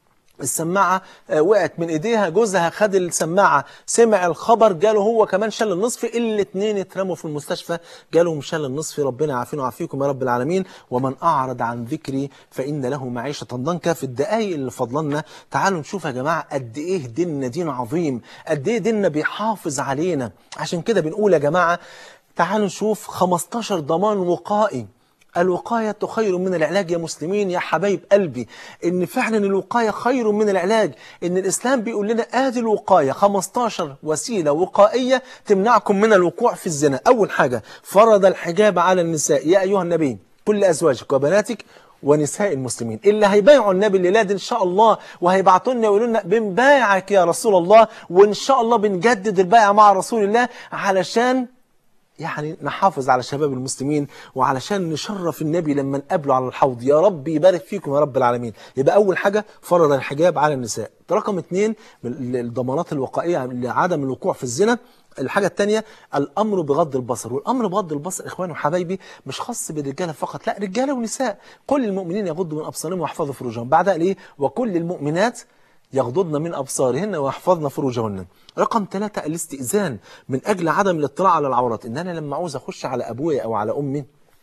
السماعة آه، وقعت من ايديها جوزها خد السماعة سمع الخبر جاله هو كمان شل النصفي الاتنين اترموا في المستشفى جالهم شل النصفي ربنا يعافينا ويعافيكم يا رب العالمين ومن أعرض عن ذكري فإن له معيشة ضنكا في الدقايق اللي فضلنا تعالوا نشوف يا جماعة قد إيه ديننا دين عظيم قد إيه ديننا بيحافظ علينا عشان كده بنقول يا جماعة تعالوا نشوف 15 ضمان وقائي الوقاية خير من العلاج يا مسلمين يا حبايب قلبي إن فعلا الوقاية خير من العلاج إن الإسلام بيقول لنا آدي الوقاية 15 وسيلة وقائية تمنعكم من الوقوع في الزنا أول حاجة فرض الحجاب على النساء يا أيها النبي كل أزواجك وبناتك ونساء المسلمين اللي هيبايعوا النبي الليلة دي إن شاء الله وهيبعتوا لنا يقولوا لنا بنبايعك يا رسول الله وإن شاء الله بنجدد البيعة مع رسول الله علشان يعني نحافظ على شباب المسلمين وعلشان نشرف النبي لما نقابله على الحوض يا رب يبارك فيكم يا رب العالمين يبقى أول حاجة فرض الحجاب على النساء رقم اثنين من الضمانات الوقائية لعدم الوقوع في الزنا الحاجة الثانية الأمر بغض البصر والأمر بغض البصر إخواني وحبايبي مش خاص بالرجالة فقط لا رجالة ونساء كل المؤمنين يغضوا من أبصارهم ويحفظوا فروجهم بعدها ليه وكل المؤمنات يغضضن من أبصارهن ويحفظن فروجهن رقم ثلاثة الاستئذان من أجل عدم الاطلاع على العورات إن أنا لما عاوز أخش على أبويا أو على أمي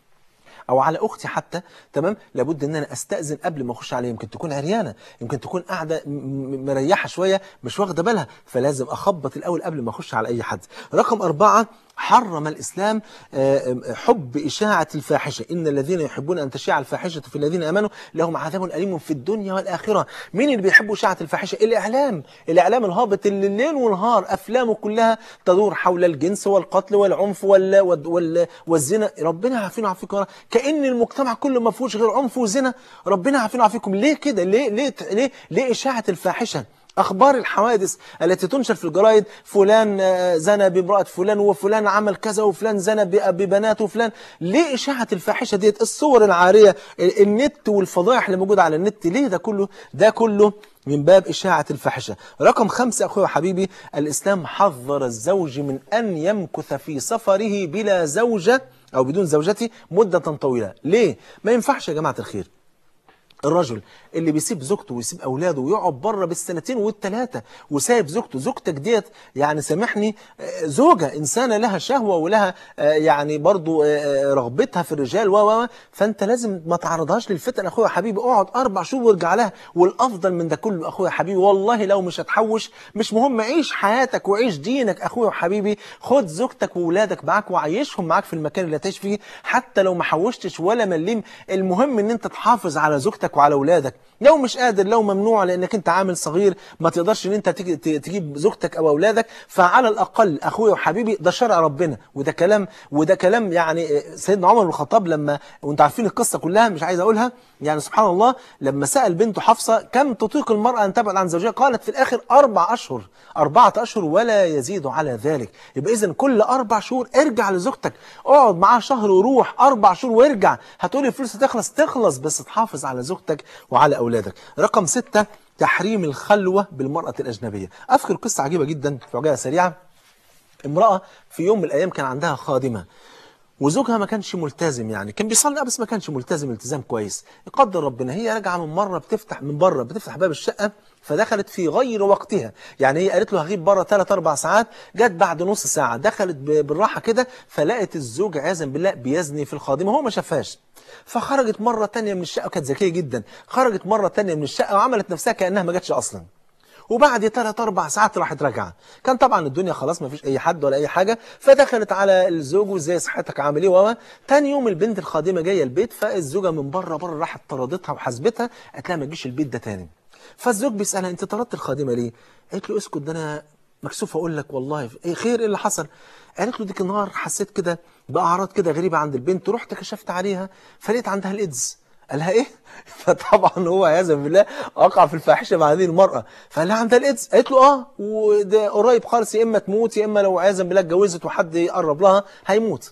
او على اختي حتى تمام لابد ان انا استاذن قبل ما اخش عليها يمكن تكون عريانه يمكن تكون قاعده م- م- مريحه شويه مش واخده بالها فلازم اخبط الاول قبل ما اخش على اي حد رقم أربعة حرم الإسلام آه، حب إشاعة الفاحشة إن الذين يحبون أن تشيع الفاحشة في الذين آمنوا لهم عذاب أليم في الدنيا والآخرة مين اللي بيحب إشاعة الفاحشة الإعلام الإعلام الهابط اللي الليل والنهار أفلامه كلها تدور حول الجنس والقتل والعنف وال... وال... وال... والزنا ربنا يعافينا ويعافيكم يا رب. كأن المجتمع كله ما فيهوش غير عنف وزنا ربنا يعافينا ويعافيكم ليه كده ليه ليه ليه, ليه إشاعة الفاحشة أخبار الحوادث التي تنشر في الجرايد فلان آه، زنى بامرأة فلان وفلان عمل كذا وفلان زنى ب- ببنات وفلان ليه إشاعة الفاحشة ديت الصور العارية ال- النت والفضائح اللي موجودة على النت ليه ده كله ده كله من باب إشاعة الفاحشة رقم خمسة أخوي وحبيبي الإسلام حذر الزوج من أن يمكث في سفره بلا زوجة أو بدون زوجته مدة طويلة ليه؟ ما ينفعش يا جماعة الخير الرجل اللي بيسيب زوجته ويسيب اولاده ويقعد بره بالسنتين والثلاثه وسايب زوجته زوجتك ديت يعني سامحني آه، زوجه انسانه لها شهوه ولها آه، يعني برضو آه، آه، رغبتها في الرجال و و و، فانت لازم ما تعرضهاش للفتن اخويا حبيبي اقعد اربع شهور وارجع لها والافضل من ده كله اخويا حبيبي والله لو مش هتحوش مش مهم عيش حياتك وعيش دينك اخويا وحبيبي خد زوجتك واولادك معاك وعيشهم معاك في المكان اللي هتعيش فيه حتى لو ما حوشتش ولا مليم المهم ان انت تحافظ على زوجتك وعلى اولادك لو مش قادر لو ممنوع لانك انت عامل صغير ما تقدرش ان انت تيجي- ت- تجيب زوجتك او اولادك فعلى الاقل اخويا وحبيبي ده شرع ربنا وده كلام وده كلام يعني آه، سيدنا عمر بن الخطاب لما وانت عارفين القصه كلها مش عايز اقولها يعني سبحان الله لما سال بنته حفصه كم تطيق المراه ان تبعد عن زوجها قالت في الاخر اربع اشهر اربعه اشهر ولا يزيد على ذلك يبقى اذا كل اربع شهور ارجع لزوجتك اقعد معاها شهر وروح اربع شهور وارجع هتقولي الفلوس هتخلص تخلص بس تحافظ على زوجتك وعلى اولادك رقم ستة تحريم الخلوه بالمراه الاجنبيه اذكر قصه عجيبه جدا في عجاله سريعه امرأة في يوم من الأيام كان عندها خادمة وزوجها ما كانش ملتزم يعني كان بيصلي آه، بس ما كانش ملتزم التزام كويس يقدر ربنا هي راجعه من مره بتفتح من بره بتفتح باب الشقه فدخلت في غير وقتها يعني هي قالت له هغيب بره 3 4 ساعات جت بعد نص ساعه دخلت ب- بالراحه كده فلقت الزوج عياذا بالله بيزني في الخادمه هو ما شافهاش فخرجت مره تانية من الشقه كانت ذكيه جدا خرجت مره تانية من الشقه وعملت نفسها كانها ما جاتش اصلا وبعد ثلاث اربع ساعات راحت راجعه كان طبعا الدنيا خلاص ما فيش اي حد ولا اي حاجه فدخلت على الزوج وازاي صحتك عامل ايه وما تاني يوم البنت الخادمه جايه البيت فالزوجه من بره بره راحت طردتها وحاسبتها قالت لها ما تجيش البيت ده تاني فالزوج بيسالها انت طردت الخادمه ليه قالت له اسكت ده انا مكسوف اقول لك والله ايه خير ايه اللي حصل قالت له ديك النهار حسيت كده باعراض كده غريبه عند البنت رحت كشفت عليها فلقيت عندها الايدز قالها ايه فطبعا هو عياذا بالله وقع في الفاحشه مع هذه المراه فقال لها عندها الايدز قالت له اه وده قريب خالص يا اما تموت يا اما لو عياذا بالله اتجوزت وحد يقرب لها هيموت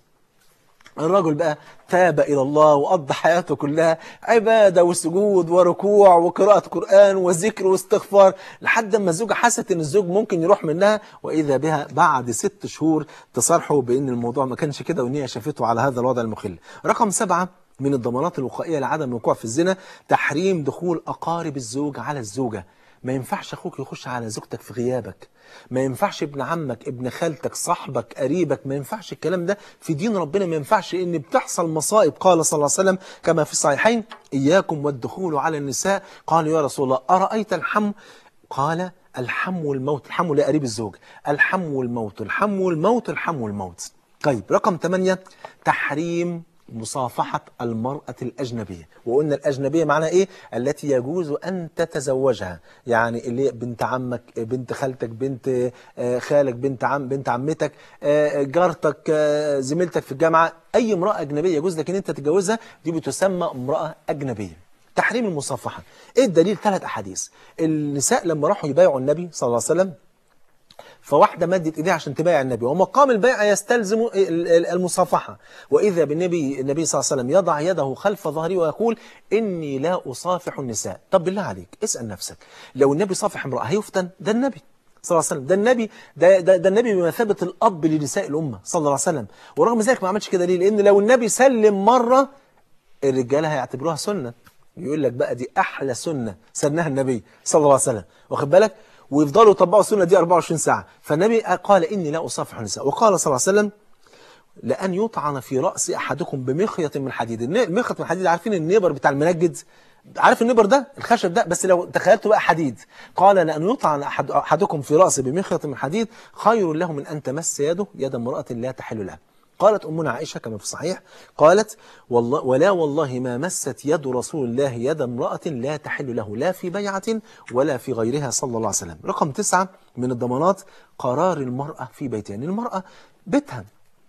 الرجل بقى تاب إلى الله وقضى حياته كلها عبادة وسجود وركوع وقراءة قرآن وذكر واستغفار لحد ما الزوجة حست إن الزوج ممكن يروح منها وإذا بها بعد ست شهور تصارحه بأن الموضوع ما كانش كده وإن هي شافته على هذا الوضع المخل رقم سبعة من الضمانات الوقائية لعدم الوقوع في الزنا تحريم دخول أقارب الزوج على الزوجة ما ينفعش أخوك يخش على زوجتك في غيابك ما ينفعش ابن عمك ابن خالتك صاحبك قريبك ما ينفعش الكلام ده في دين ربنا ما ينفعش ان بتحصل مصائب قال صلى الله عليه وسلم كما في الصحيحين اياكم والدخول على النساء قالوا يا رسول الله ارايت الحم قال الحم والموت الحم لقريب الزوج الحم والموت الحم والموت الحم والموت طيب رقم 8 تحريم مصافحة المرأة الأجنبية وقلنا الأجنبية معناها إيه؟ التي يجوز أن تتزوجها يعني اللي هي بنت عمك بنت خالتك بنت آه، خالك بنت عم بنت عمتك آه، جارتك آه، زميلتك في الجامعة أي امرأة أجنبية يجوز لك أن أنت تتجوزها دي بتسمى امرأة أجنبية تحريم المصافحة إيه الدليل؟ ثلاث أحاديث النساء لما راحوا يبايعوا النبي صلى الله عليه وسلم فواحدة مدت إيديها عشان تبايع النبي ومقام البيع يستلزم ال- ال- المصافحة وإذا بالنبي النبي صلى الله عليه وسلم يضع يده خلف ظهري ويقول إني لا أصافح النساء طب بالله عليك اسأل نفسك لو النبي صافح امرأة هيفتن ده النبي صلى الله عليه وسلم ده النبي ده, ده, ده النبي بمثابة الأب لنساء الأمة صلى الله عليه وسلم ورغم ذلك ما عملش كده ليه لأن لو النبي سلم مرة الرجاله هيعتبروها سنه يقول لك بقى دي احلى سنه سنها النبي صلى الله عليه وسلم واخد بالك ويفضلوا يطبقوا السنه دي 24 ساعه فالنبي قال اني لا اصافح النساء وقال صلى الله عليه وسلم لأن يطعن في رأس أحدكم بمخيط من حديد الن- المخيط من الحديد عارفين النيبر بتاع المنجد عارف النيبر ده الخشب ده بس لو تخيلته بقى حديد قال لأن يطعن أحد أحدكم في رأسه بمخيط من حديد خير له من أن تمس يده يد امرأة لا تحل لها قالت أمنا عائشة كما في الصحيح قالت والله ولا والله ما مست يد رسول الله يد امرأة لا تحل له لا في بيعة ولا في غيرها صلى الله عليه وسلم رقم تسعة من الضمانات قرار المرأة في بيتها يعني المرأة بيتها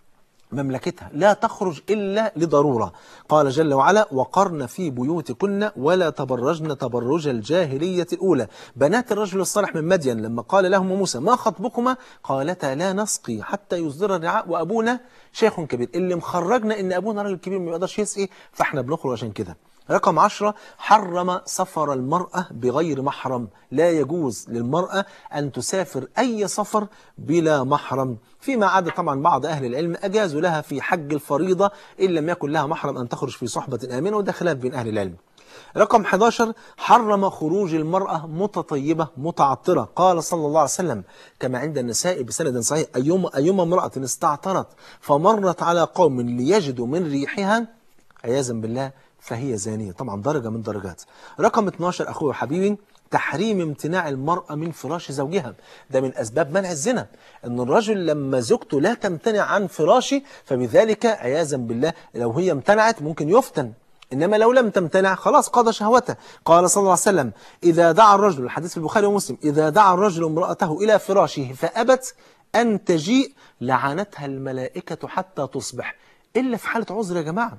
مملكتها لا تخرج إلا لضرورة قال جل وعلا وقرن في بيوتكن ولا تبرجن تبرج الجاهلية الأولى بنات الرجل الصالح من مدين لما قال لهم موسى ما خطبكما قالتا لا نسقي حتى يصدر الرعاء وأبونا شيخ كبير اللي مخرجنا إن أبونا راجل كبير ما يقدرش يسقي فإحنا بنخرج عشان كده رقم عشرة حرم سفر المرأة بغير محرم لا يجوز للمرأة أن تسافر أي سفر بلا محرم فيما عدا طبعا بعض أهل العلم أجازوا لها في حج الفريضة إن لم يكن لها محرم أن تخرج في صحبة آمنة وده خلاف بين أهل العلم رقم 11 حرم خروج المرأة متطيبة متعطرة قال صلى الله عليه وسلم كما عند النساء بسند صحيح أيما, أيما امرأة استعطرت فمرت على قوم ليجدوا من ريحها عياذا بالله فهي زانية طبعا درجة من درجات رقم 12 أخوي وحبيبي تحريم امتناع المرأة من فراش زوجها ده من أسباب منع الزنا أن الرجل لما زوجته لا تمتنع عن فراشه فبذلك عياذا بالله لو هي امتنعت ممكن يفتن إنما لو لم تمتنع خلاص قضى شهوته قال صلى الله عليه وسلم إذا دعا الرجل الحديث في البخاري ومسلم إذا دعا الرجل امرأته إلى فراشه فأبت أن تجيء لعنتها الملائكة حتى تصبح إلا في حالة عذر يا جماعة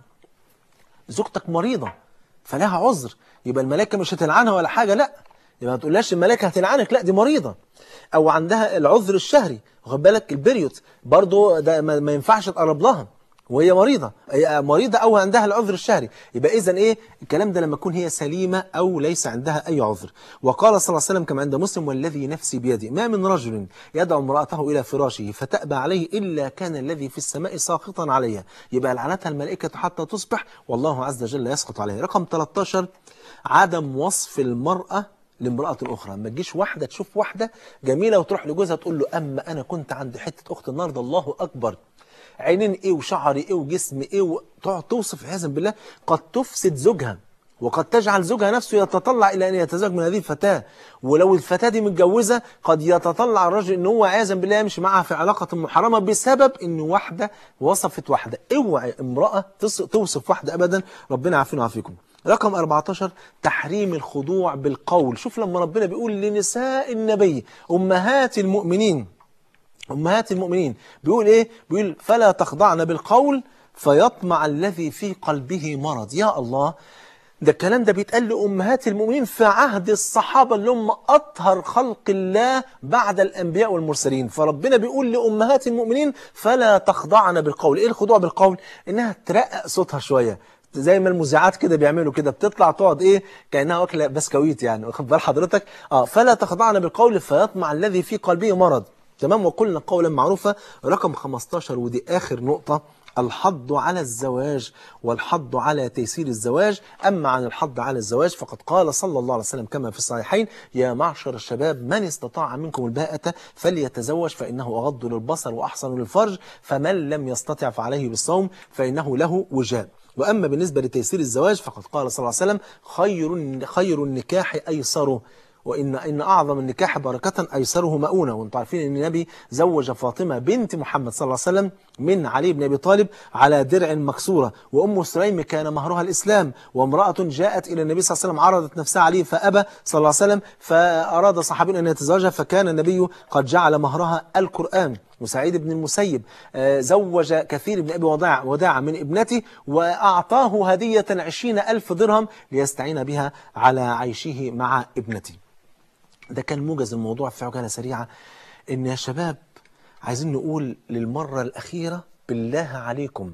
زوجتك مريضة فلها عذر يبقى الملائكة مش هتلعنها ولا حاجة لا يبقى ما تقولهاش الملائكة هتلعنك لا دي مريضة أو عندها العذر الشهري واخد بالك البريوت برضو ده ما ما ينفعش تقرب لها وهي مريضة هي مريضة أو عندها العذر الشهري يبقى إذا إيه الكلام ده لما تكون هي سليمة أو ليس عندها أي عذر وقال صلى الله عليه وسلم كما عند مسلم والذي نفسي بيده ما من رجل يدعو امرأته إلى فراشه فتأبى عليه إلا كان الذي في السماء ساخطا عليها يبقى لعنتها الملائكة حتى تصبح والله عز وجل يسقط عليها رقم 13 عدم وصف المرأة لامرأة أخرى ما تجيش واحدة تشوف واحدة جميلة وتروح لجوزها تقول له أما أنا كنت عند حتة أخت النهاردة الله أكبر عينين إيه وشعر إيه وجسم إيه وتقعد توصف عياذا بالله قد تفسد زوجها وقد تجعل زوجها نفسه يتطلع إلى أن يتزوج من هذه الفتاة ولو الفتاة دي متجوزة قد يتطلع الرجل أن هو عياذا بالله يمشي معها في علاقة محرمة بسبب أن واحدة وصفت واحدة اوعي امرأة تص- توصف واحدة أبدا ربنا عافينا وعافيكم رقم 14 تحريم الخضوع بالقول شوف لما ربنا بيقول لنساء النبي أمهات المؤمنين أمهات المؤمنين بيقول إيه بيقول فلا تخضعن بالقول فيطمع الذي في قلبه مرض يا الله ده الكلام ده بيتقال لأمهات المؤمنين في عهد الصحابة اللي هم أطهر خلق الله بعد الأنبياء والمرسلين فربنا بيقول لأمهات المؤمنين فلا تخضعن بالقول إيه الخضوع بالقول إنها ترقق صوتها شوية زي ما المذيعات كده بيعملوا كده بتطلع تقعد ايه كانها واكله بسكويت يعني واخد بال حضرتك اه فلا تخضعن بالقول فيطمع الذي في قلبه مرض تمام وقلنا قولا معروفا رقم 15 ودي اخر نقطه الحض على الزواج والحض على تيسير الزواج أما عن الحض على الزواج فقد قال صلى الله عليه وسلم كما في الصحيحين يا معشر الشباب من استطاع منكم الباءة فليتزوج فإنه أغض للبصر وأحسن للفرج فمن لم يستطع فعليه بالصوم فإنه له وجاب وأما بالنسبة لتيسير الزواج فقد قال صلى الله عليه وسلم خير خير النكاح أيسره وإن إن أعظم النكاح بركة أيسره مؤونة وأنتم عارفين أن النبي زوج فاطمة بنت محمد صلى الله عليه وسلم من علي بن أبي طالب على درع مكسورة وأم سليم كان مهرها الإسلام وامرأة جاءت إلى النبي صلى الله عليه وسلم عرضت نفسها عليه فأبى صلى الله عليه وسلم فأراد صحابي أن يتزوجها فكان النبي قد جعل مهرها القرآن وسعيد بن المسيب آه، زوج كثير بن أبي وداع وداع من ابنته وأعطاه هدية عشرين ألف درهم ليستعين بها على عيشه مع ابنته ده كان موجز الموضوع في عجالة سريعة إن يا شباب عايزين نقول للمرة الأخيرة بالله عليكم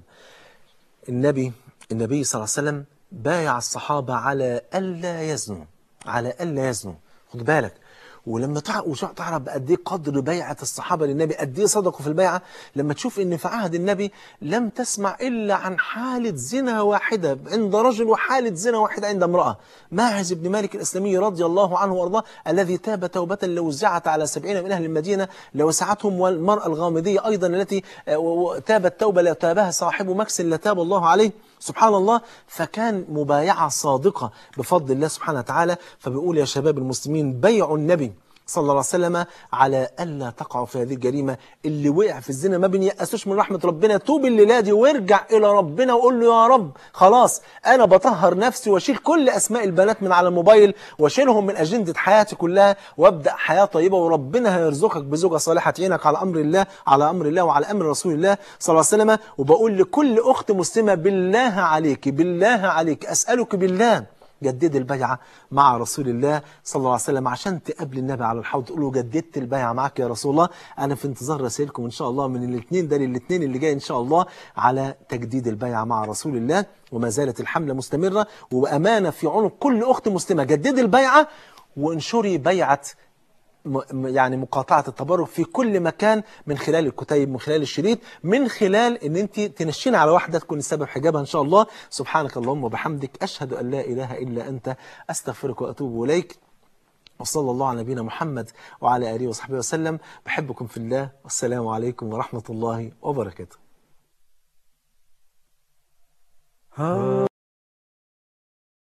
النبي النبي صلى الله عليه وسلم بايع الصحابة على ألا يزنوا على ألا يزنوا خد بالك ولما تع- وش- تعرف قد ايه قدر بيعة الصحابة للنبي قد ايه صدقوا في البيعة لما تشوف ان في عهد النبي لم تسمع الا عن حالة زنا واحدة عند رجل وحالة زنا واحدة عند امرأة ماعز بن مالك الاسلامي رضي الله عنه وارضاه الذي تاب توبة لو وزعت على سبعين من اهل المدينة لوسعتهم والمرأة الغامدية ايضا التي آه، و- و- تابت توبة لا تابها صاحب مكس لتاب الله عليه سبحان الله فكان مبايعة صادقة بفضل الله سبحانه وتعالى فبيقول يا شباب المسلمين بيعوا النبي صلى الله عليه وسلم على ألا تقعوا في هذه الجريمة اللي وقع في الزنا ما بنيأسوش من رحمة ربنا توب الليلة دي وارجع إلى ربنا وقول له يا رب خلاص أنا بطهر نفسي واشيل كل أسماء البنات من على الموبايل واشيلهم من أجندة حياتي كلها وابدأ حياة طيبة وربنا هيرزقك بزوجة صالحة تعينك على أمر الله على أمر الله وعلى أمر رسول الله صلى الله عليه وسلم وبقول لكل أخت مسلمة بالله عليك بالله عليك أسألك بالله جدد البيعة مع رسول الله صلى الله عليه وسلم عشان تقابل النبي على الحوض تقول له جددت البيعة معك يا رسول الله أنا في انتظار رسائلكم إن شاء الله من الاثنين ده للاثنين اللي جاي إن شاء الله على تجديد البيعة مع رسول الله وما زالت الحملة مستمرة وأمانة في عنق كل أخت مسلمة جدد البيعة وانشري بيعة م- م- يعني مقاطعة التبرج في كل مكان من خلال الكتيب من خلال الشريط من خلال ان انت تنشين على واحدة تكون السبب حجابها ان شاء الله سبحانك اللهم وبحمدك اشهد ان لا اله الا انت استغفرك واتوب اليك وصلى الله على نبينا محمد وعلى اله وصحبه وسلم بحبكم في الله والسلام عليكم ورحمة الله وبركاته